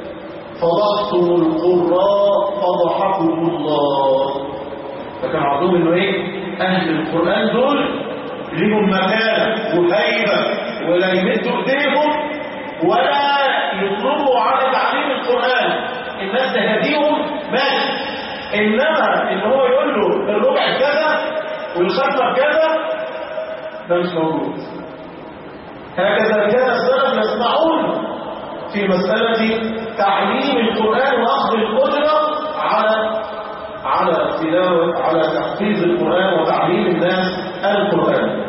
فضحتم القراء فضحكم الله فكان عندهم انه ايه اهل القران دول ليهم مكانه وهيبه ولا يمدوا ايديهم ولا يطلبوا على تعليم القران الناس تهديهم ماشي انما ان هو يقول له الربع كذا والخمسه كذا ده مش موجود هكذا كان السلف يصنعون في مسألة تعليم القرآن وأخذ القدرة على على تلاوة على تحفيظ القرآن وتعليم الناس القرآن.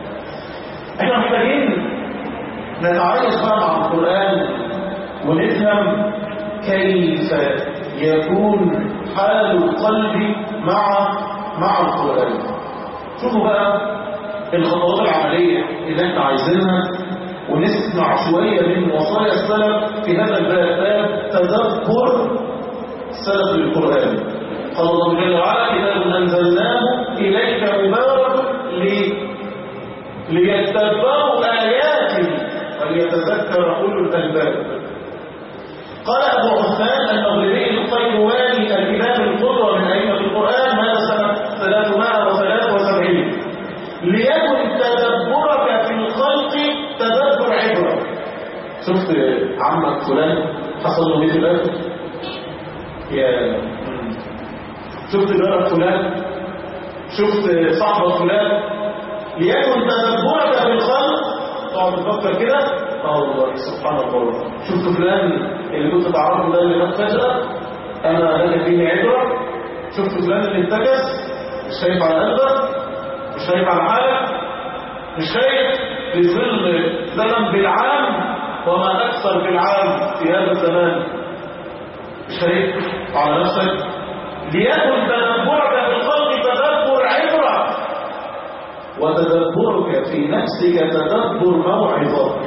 احنا محتاجين نتعايش بقى مع القرآن ونفهم كيف يكون حال القلب مع مع القرآن. شوفوا بقى الخطوات العملية اللي احنا عايزينها ونسمع شوية من وصايا السلف في هذا الباب باب تدبر سلف القرآن قال الله جل وعلا كتاب أنزلناه إليك مبارك لي ليتدبروا آياته وليتذكر أولو الألباب قال أبو عثمان المغربي القيرواني الإمام القدوة من أئمة القرآن مات سنة 373 ليكن تدبرك في الخلق تدبر عبرة شفت عمك فلان حصل له ايه في الاخر يا شفت جارك فلان شفت صاحبك فلان ليكن تدبرك في الخلق تقعد تفكر كده اه والله سبحان الله شفت فلان اللي كنت تعرفه ده اللي مات فجأة انا لك فيه عبرة شفت فلان اللي انتكس مش خايف على قلبك مش خايف على حالك مش خايف في ظل زمن بالعام وما اكثر بالعام في هذا الزمان مش خايف على نفسك ليكن تدبرك في الخلق تدبر عبرة وتدبرك في نفسك تدبر موعظة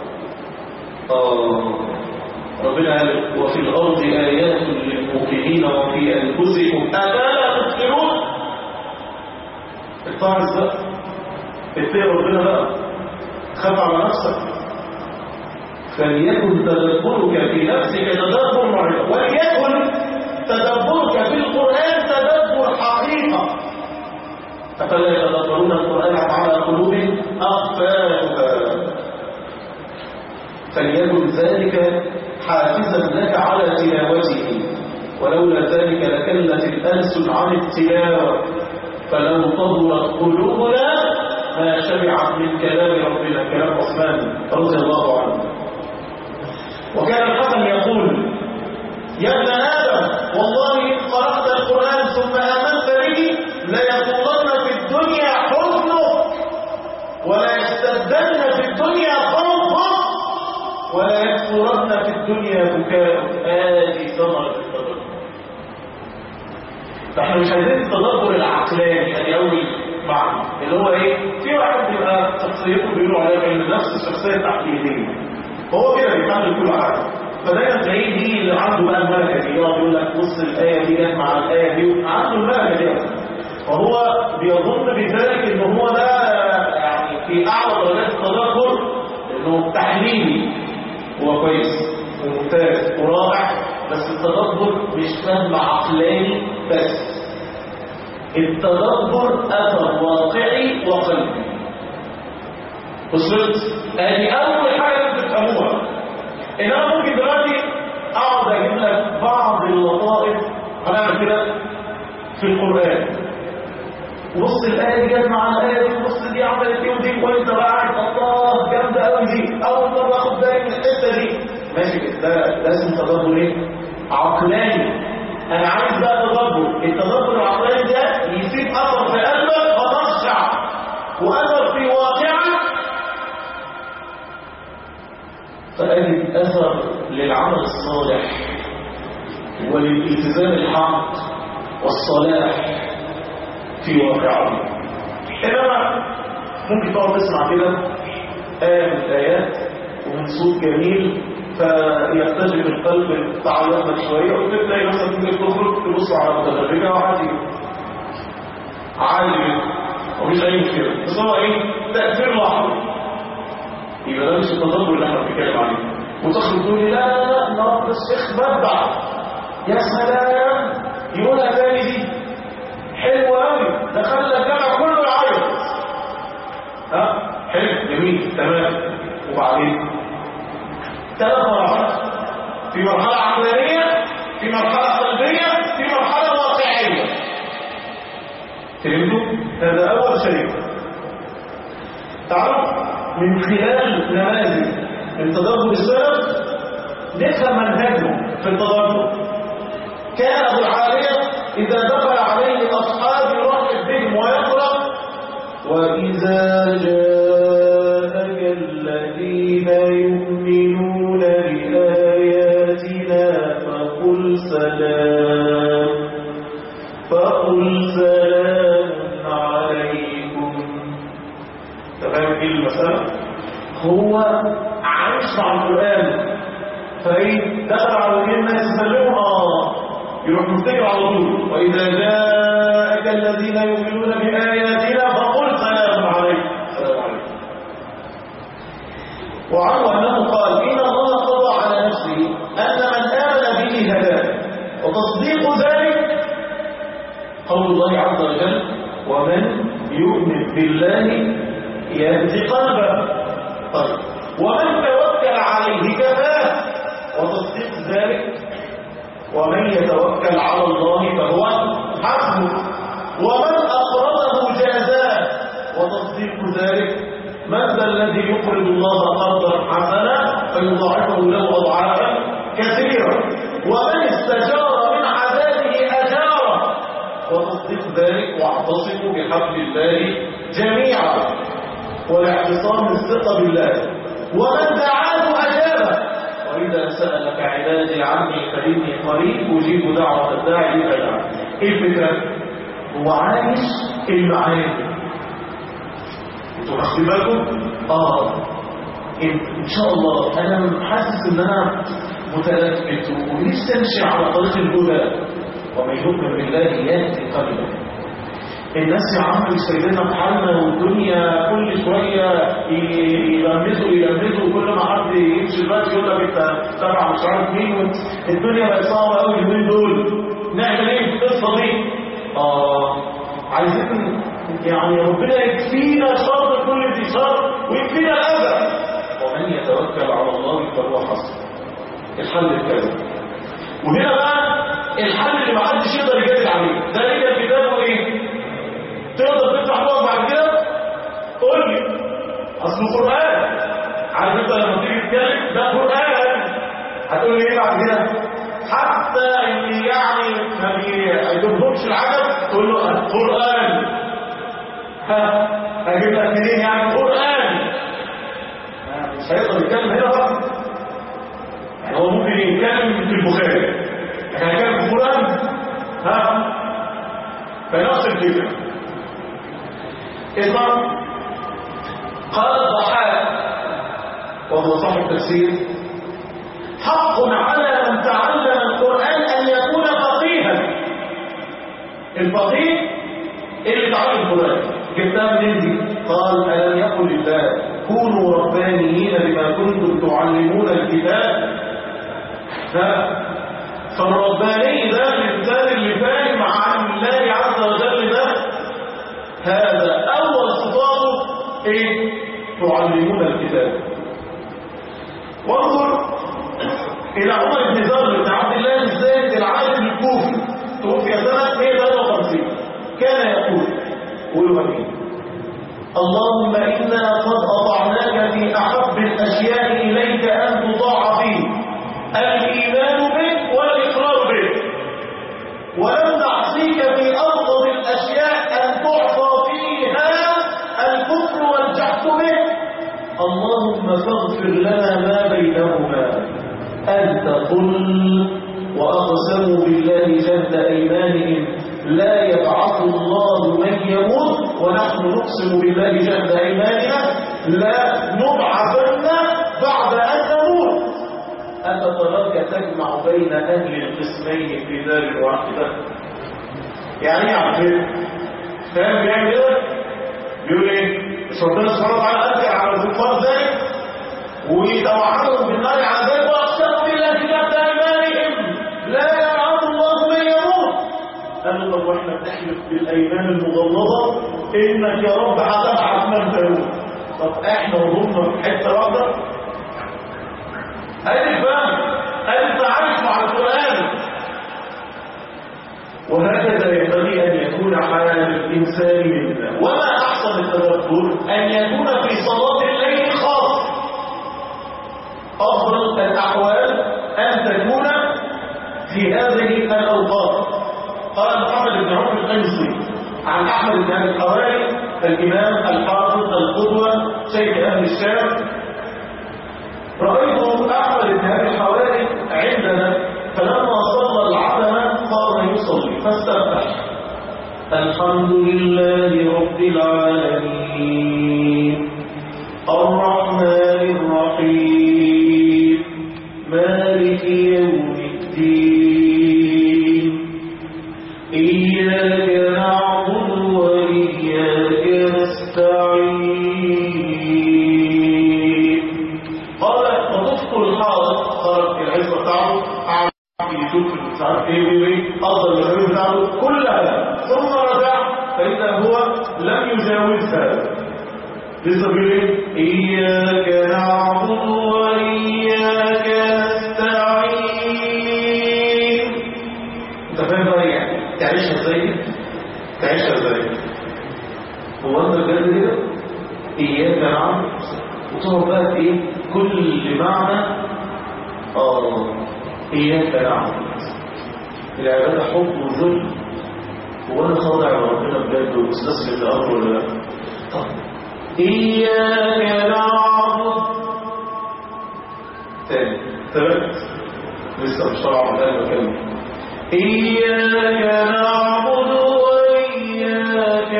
آه ربنا قال وفي الأرض آيات للمؤمنين وفي أنفسهم أفلا تبصرون اتعظ بقى اتقي ربنا بقى خاف على نفسك فليكن تدبرك في نفسك تدبر موعظة وليكن تدبرك في القرآن تدبر حقيقة أفلا يتدبرون القرآن على قلوب أقفالها فليكن ذلك حافزا لك على تلاوته ولولا ذلك لكلت الألسن عن التلاوة فلو طهرت قلوبنا ما شبعت من كلام ربنا كلام عثمان رضي الله عنه وكان الحسن يقول يا ابن آدم والله إن قرأت القرآن ثم آمنت به ليطولن في الدنيا حزنك ولا يستبدلن في الدنيا خوفك ولا يكثرن في الدنيا بكاء آدي ثمرة التدبر فاحنا مش عايزين التدبر العقلاني يعني أول معنى اللي هو ايه في واحد بيبقى شخصيته بيقولوا عليها علم النفس الشخصيه التحليليه هو كده بيتعامل كل حاجه فدايما تلاقيه دي اللي عنده بقى الملكه دي يقعد يقول لك بص الايه دي جت مع الايه دي عنده الملكه دي فهو بيظن بذلك ان هو ده يعني في اعلى درجات التدبر انه تحليلي هو كويس وممتاز ورائع بس التدبر مش فهم عقلاني بس التدبر اثر واقعي وقلبي وصلت ادي اول حاجه انت تفهموها ان انا ممكن دلوقتي اقعد اجيب لك بعض اللطائف هنعمل كده في القران بص الايه دي جت مع الايه دي بص دي عملت ايه ودي وانت بقى قاعد الله جامده قوي دي اول مره اخد بالي من الحته دي ماشي ده ده اسمه تدبر ايه عقلاني انا عايز بقى تدبر التدبر العقلاني ده يسيب اثر في قلبك فتخشع واثر في واقعك فأجد أثر للعمل الصالح وللالتزام الحق والصلاح في واقعه إنما ممكن تقعد تسمع كده آية من الآيات ومن صوت جميل فيختلف القلب تعيط لك شوية وتلاقي مثلا ممكن تخرج تبص على متفرجة وعادي عادي ومش أي مشكلة بس هو إيه تأثير لحظي يبقى ده مش التدبر اللي احنا بنتكلم عليه وتخرج تقول لي لا لا لا النهارده الشيخ بدع يا سلام يقولها تاني دي حلوه قوي ده خلى الجامع كله يعيط ها حلو جميل تمام وبعدين ثلاث مراحل في مرحله عقلانيه في مرحله قلبيه في مرحله واقعيه فهمتوا هذا اول شيء تعالوا من خلال نماذج من تدبر السلف نفهم منهجهم في التدبر كان ابو العاليه اذا دخل عليه اصحاب يرحب بهم ويقرا واذا جاءك الذين يؤمنون باياتنا فقل سلام فقل سلام عليكم تمام ايه المسألة هو عايش مع القرآن فايه دخل على وجه الناس يسلموا اه يروح مفتكر على طول واذا جاءك الذين يؤمنون بآياتنا فقل سلام عليكم سلام عليكم وعنه انه قال ان الله قضى على نفسه ان من امن به هداه وتصديق ذلك قول الله عز وجل ومن يؤمن بالله يهدي قلبه طيب ومن توكل عليه عليه كفاه وتصديق ذلك ومن يتوكل على الله فهو حسبه ومن أقرضه جازاه وتصديق ذلك من ذا الذي يقرض الله قرضا حسنا فيضاعفه له أضعافا كثيرة ومن استجار من عذابه أجاره وتصديق ذلك واعتصموا بحبل الله جميعا والاعتصام الثقة بالله ومن دعاه أجابه وإذا سألك عبادي عني فإني قريب أجيب دعوة الداعي إذا دعا إيه الفكرة؟ هو عايش المعاني انتوا واخدين بالكم؟ اه إن, ان شاء الله انا حاسس ان انا متلفت ونفسي امشي على طريق الهدى ومن يؤمن بالله يهدي قلبه الناس يا عم سيدنا في حالنا والدنيا كل شويه يلمسوا يلمسوا وكل ما حد يمشي دلوقتي يقول لك انت تبع مش عارف مين الدنيا بقت صعبه قوي اليومين دول نعمل ايه في القصه دي؟ اه عايزين يعني ربنا يكفينا شر كل ذي شر ويكفينا الاذى ومن يتوكل على الله فهو حسبه الحل الكذب وهنا بقى الحل اللي ما حدش يقدر يجادل عليه ذلك الكتاب ايه تقدر تفتح بقى بعد كده قول لي اصل القران عارف انت لما تيجي تتكلم ده قران هتقول لي ايه بعد كده حتى اللي يعني ما بيعجبهمش العجب تقول له القران ها اجيب لك منين يعني قران مش هيقدر يتكلم هنا بقى يعني هو ممكن يتكلم في البخاري لكن هيتكلم في القران ها فنفس الفكره اذا قال الضحاك وهو صاحب تفسير حق على من تعلم القران ان يكون فقيها الفقيه اللي تعلم القران جبتها منين دي قال الم يقل الله كونوا ربانيين بما كنتم تعلمون الكتاب فالرباني ده الانسان اللي فاهم عن الله عز وجل ده هذا اول صفاته ايه تعلمون الكتاب وانظر الى عمر بن ذر بن عبد الله الزاهد العالم الكوفي توفي سنه 153 كان يقول قولوا امين اللهم إنا قد أطعناك في أحب الأشياء إليك أن تطاع فيه الإيمان بك والإقرار بك ولم نعصيك في أفضل الأشياء أن تعصى فيها الكفر والجحد به اللهم فاغفر لنا ما بينهما أنت قل وأقسموا بالله جهد أيمانهم لا يبعث الله من يموت ونحن نقسم بالله جهد ايماننا لا نبعثن بعد ان نموت اتتراك تجمع بين اهل القسمين في دار واحده يعني ايه عارفين فاهم بيعمل ايه بيقول ايه مش ربنا سبحانه وتعالى انكر على الكفار ذلك وتوعدهم بالنار على ذلك واقسموا بالله جهد ايمانهم لا يبعث الله من يموت قالوا طب واحنا بنحلف بالايمان المغلظه انك يا رب هتبعث من تموت طب احنا وهم في حته واحده ادي فاهم ادي تعايش مع القران وهكذا ينبغي ان يكون حال الانسان منا وما احسن التدبر ان يكون في صلاه الليل خاص افضل الاحوال ان تكون في هذه الاوقات قال محمد بن عمر القيسي عن احمد بن ابي الحواري الامام الحافظ القدوه شيخ اهل الشام رايت احمد بن ابي الحواري عندنا فلما صلى العتمه قام يصلي فاستفتح الحمد لله رب العالمين الرحمن الرحيم مالك يوم الدين إياك نعبد وإياك نستعين قال فتدخل الحائط خرج في العزة بتاعه قعد يشوف مش عارف ايه وايه افضل الغريب بتاعته كلها ثم رجع فإذا هو لم يجاوزها لسه بيقول ايه إياك نعبد وإياك إياك نعبد وتقعد بقى إيه كل معنى آه إياك نعبد العبادة حب وذل وأنا خاضع لربنا بجد ومستسلم لأمره ولا لا طب إياك نعبد تاني ثبت لسه مش طالع على المكان إياك نعبد وإياك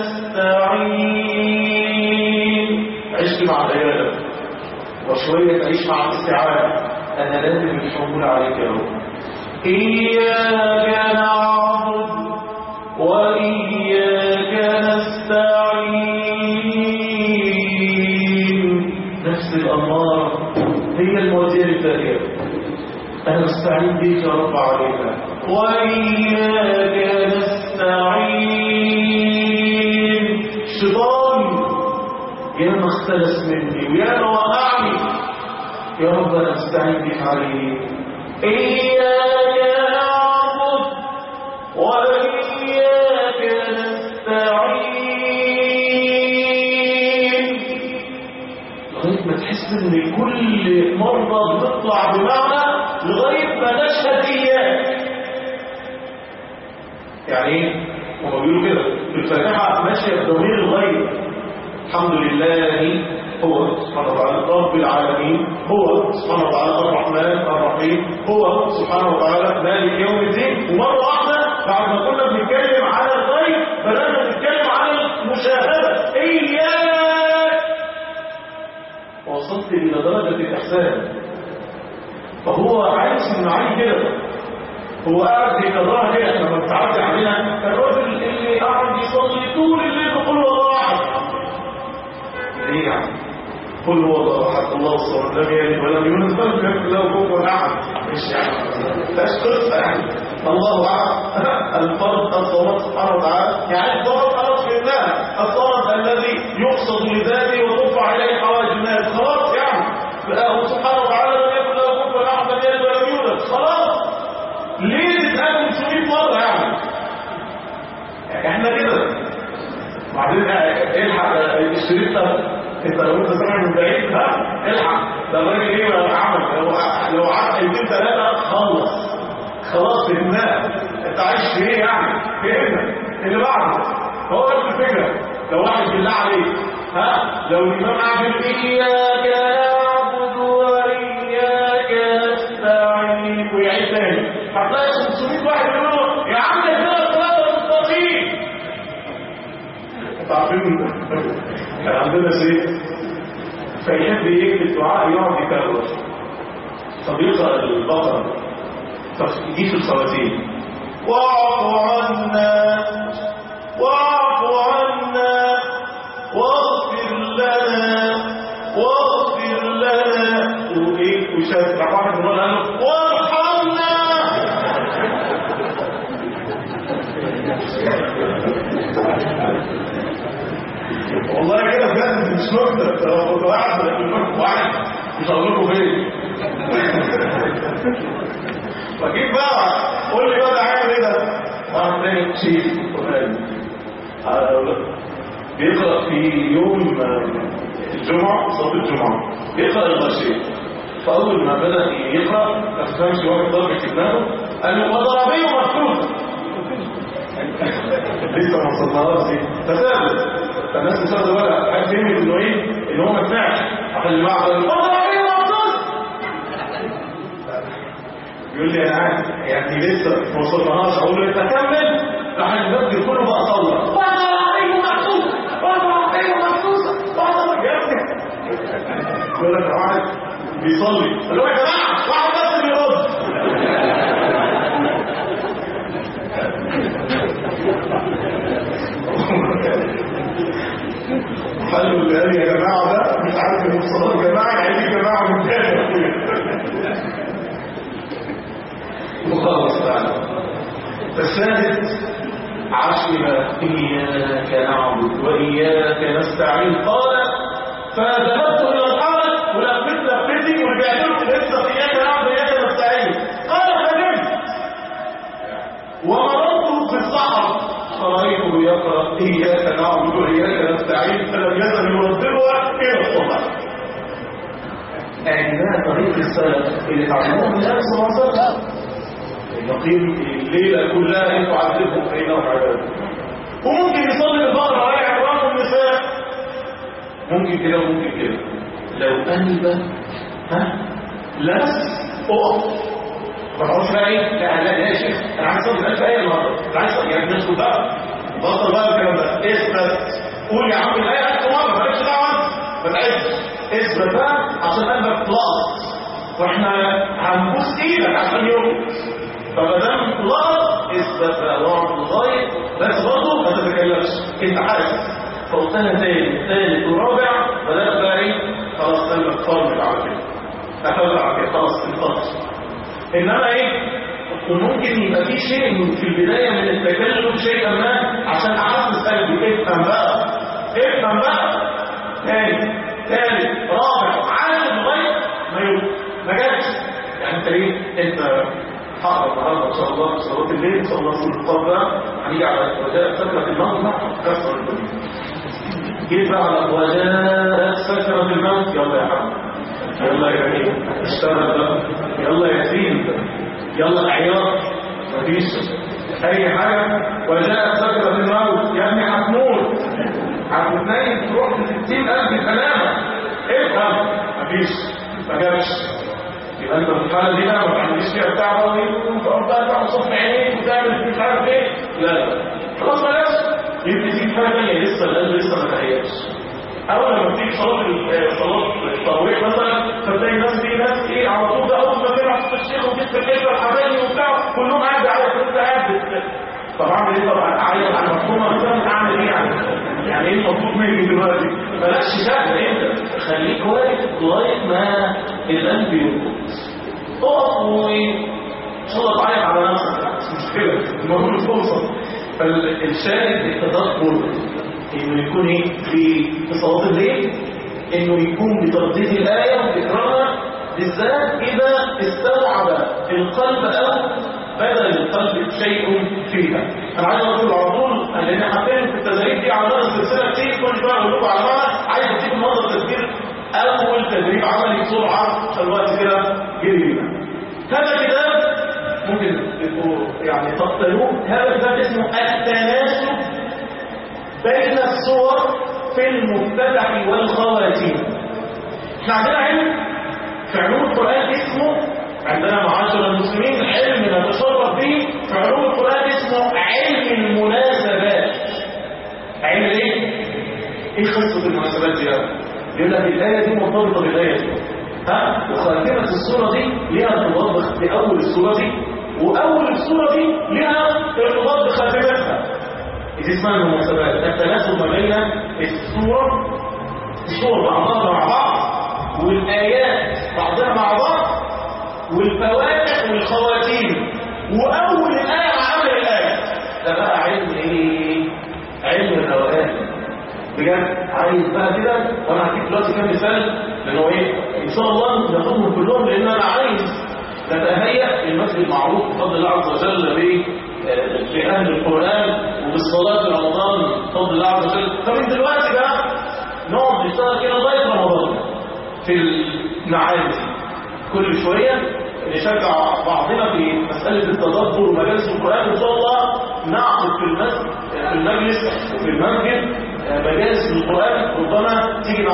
نستعين عشت مع العبادة وشوية تعيش مع الاستعانة أنا لازم الحمول عليك يا رب إياك نعبد وإياك نستعين نفس الأمارة هي المودية للتغيير أنا استعين بك يا رب عليها وإياك نستعين شيطان يا ما اختلس مني ويا ما وقعني يا رب أنا استعين بك عليه إياك نعبد وإياك نستعين لغاية ما تحس ان كل مرة بتطلع بمعنى لغاية ما نشهد إياك يعني ايه؟ هما بيقولوا كده في الفاتحة ماشية بضمير الغيب الحمد لله هو سبحانه وتعالى رب العالمين هو سبحانه وتعالى الرحمن الرحيم هو سبحانه وتعالى مالك يوم الدين ومرة واحدة بعد ما كنا بنتكلم على الغيب بدأنا نتكلم على المشاهدة إياك وصلت إلى درجة الإحسان فهو عايش من معاني كده هو قاعد بيقراها كده لما بتعدي علينا الراجل اللي قاعد يصلي طول الليل بيقول هو الله احد ليه يعني قل هو الله احد الله الصمد لم يلد ولم يولد ولم يكن له كفوا احد مش يعني مش قصه يعني الله احد الفرد الصمد سبحانه وتعالى يعني الفرد خلاص فهمناها الصمد الذي يقصد لذاته وترفع اليه حوائج الناس خلاص يعني هو سبحانه وتعالى لم يكن له كفوا احد لم يلد ولم يولد خلاص ليه تتقال 500 مرة يعني احنا كده وبعدين الحق الشريط ده انت لو انت سامع من بعيد ها الحق ده الراجل ايه بقى عمل لو لو قعد ايتين ثلاثة خلص خلاص فهمناه انت عايش في ايه يعني فهمنا اللي بعده هو نفس الفكرة لو واحد بالله عليك ها لو الامام قاعد يقول اياك نعبد واياك نستعين ويعيد تاني هتلاقي 500 واحد يقولوا يا عم اهدنا الصراط المستقيم انتوا عارفين كان عندنا شيء فيحب يكتب الدعاء يقعد يكرر فبيقرا البقره فيجي في الخواتيم واعف عنا واعف عنا واغفر لنا واغفر لنا وايه وشاف واحد من قال له وارحمنا والله كده بجد مش نكته لو كنت قاعد في المكتب واحد مش هقول لكم فين فجيت بقى قول لي بقى عامل ايه ده واحد تاني شيخ بيقرا في يوم الجمعه صلاه الجمعه بيقرا الغشيم فاول ما بدا يقرا ما تفهمش واحد ضرب في دماغه قال له وضربيه مفتوحه لسه ما وصلناهاش دي فسابه فالناس بتاخد بالها حد فهمت انه ايه ان هو ما سمعش عشان اللي بعد وضربيه مفتوحه يقول لي انا عارف يعني لسه ما وصلناهاش اقول له انت كمل راح المسجد كله بقى صلى وضربيه مفتوحه وضربيه مفتوحه يا ابني يقول لك واحد بيصلي قال له يا جماعه واحد بس بيرد قالوا اللي قال يا جماعه ده مش عارف ان الصلاه جماعه يعني دي جماعه من تاني وخلص تعالى فالثالث عشر إياك نعبد وإياك نستعين قال فذهبت إلى الحرم ولفت لفتي ورجعت له لسه إياك نعبد وإياك نستعين قال فنمت ومررت في الصحراء فرأيته يقرأ إياك نعبد وإياك نستعين فلم يزل يردده اللي تعلموه من النبي صلى الله عليه وسلم يقيم الليله كلها ان تعذبهم فانهم عباد وممكن يصلي البقره ولا عمران والنساء ممكن كده وممكن كده لو انب ها لمس اقف ما تعرفش بقى ايه لا لا لا يا شيخ انا عايز اصلي الف ايه النهارده انا عايز اصلي يعني الناس كلها بطل بقى الكلام ده اثبت قول يا عم الايه الف مره مالكش دعوه ما تعدش اثبت بقى عشان قلبك لقط واحنا هنبوس ايدك عشان يوم فما دام لقط اثبت بقى واقعد لغايه بس برضه ما تتكلمش انت حاسس فقلتها تاني ثالث ورابع بدات بقى ايه خلاص قلبك فرمل على كده اعتبر على كده خلاص انطلق انما ايه وممكن يبقى في شيء في البدايه من التكلم شيئا ما عشان احسس قلبي افهم بقى افهم بقى ثاني ثالث رابع عالم لغايه ما يبقى ما جاتش يعني انت ايه انت حاضر النهارده ان شاء الله في صلاه الليل ان شاء الله في الخطاب ده هنيجي على وجاءت سكره الموت كسر الدنيا جيت بقى على وجاءت سكره الموت يلا يا حبيبي يلا يا كريم اشتغل بقى يلا يا سين يلا عياط مفيش اي حاجه وجاءت سكره الموت يا ابني هتموت هتتنين تروح ل 60000 سلامه افهم مفيش ما جابش يبقى انت في الحاله دي بقى ما تعملش فيها بتاع قوي وتقعد بقى تعمل صف عينيك وتعمل مش عارف ايه لا لا خلاص بلاش يمكن تجيب حاجه ثانيه لسه القلب لسه ما تهيأش اول لما تيجي صلاه ال- صلاه التراويح مثلا فتلاقي ناس في ناس ايه على طول ده اول ما تلعب في الشيخ وجبت الحجه الحبايب وبتاع كلهم قاعد على كنت قاعد بت- طب اعمل ايه طبعا اعيط على المفهومه مثلا اعمل ايه يعني يعني ايه المطلوب مني دلوقتي بلاش سهل انت خليك واقف لغايه ما القلب يرقد اقف و ان شاء الله تعيط على نفسك مش مشكله المهم توصل فالشاهد التدبر انه يكون ايه في في صلاه الليل انه يكون بترديد الايه وتكرارها بالذات اذا استوعب القلب او بدل القلب شيء فيها انا عايز اقول على طول لان حاطين في التدريب دي على مدار السلسله كتير كل شويه اقول لكم على معنى عايز اديك النهارده تذكير اول تدريب عملي بسرعه عشان الوقت كده جري بينا هذا الكتاب ممكن تبقوا يعني تقتلوه هذا الكتاب اسمه التناسب بين الصور في المفتتح والخواتيم احنا عندنا علم في علوم القرآن اسمه عندنا معاشر المسلمين علم نتشرف به في علوم القرآن اسمه علم المناسبات علم ايه؟ ايه قصة المناسبات دي بقى؟ يقول لك الآية دي مرتبطة بالآية دي ها وخاتمة السورة دي ليها ارتباط بأول السورة دي وأول السورة دي ليها ارتباط بخاتمتها دي اسمها المناسبات التناسب ما بين السور السور بعضها مع بعض والآيات بعضها مع بعض والفواتح والخواتيم وأول الآية مع أول الآية ده بقى علم إيه؟ علم الروقان بجد عايز بقى كده وأنا هديك دلوقتي كام مثال لأنه إيه؟ إن شاء الله ناخدهم كلهم لأن أنا عايز نتهيأ للمسجد المعروف بفضل الله عز وجل بإيه؟ لأهل القرآن وبالصلاة في رمضان بفضل الله عز وجل فمن دلوقتي بقى نقعد نشتغل كده لغاية رمضان في المعارف كل شوية نشجع بعضنا في مسألة التدبر ومجالس القرآن إن شاء الله نعقد في المسجد في المجلس وفي المسجد مجالس القرآن ربما تيجي مع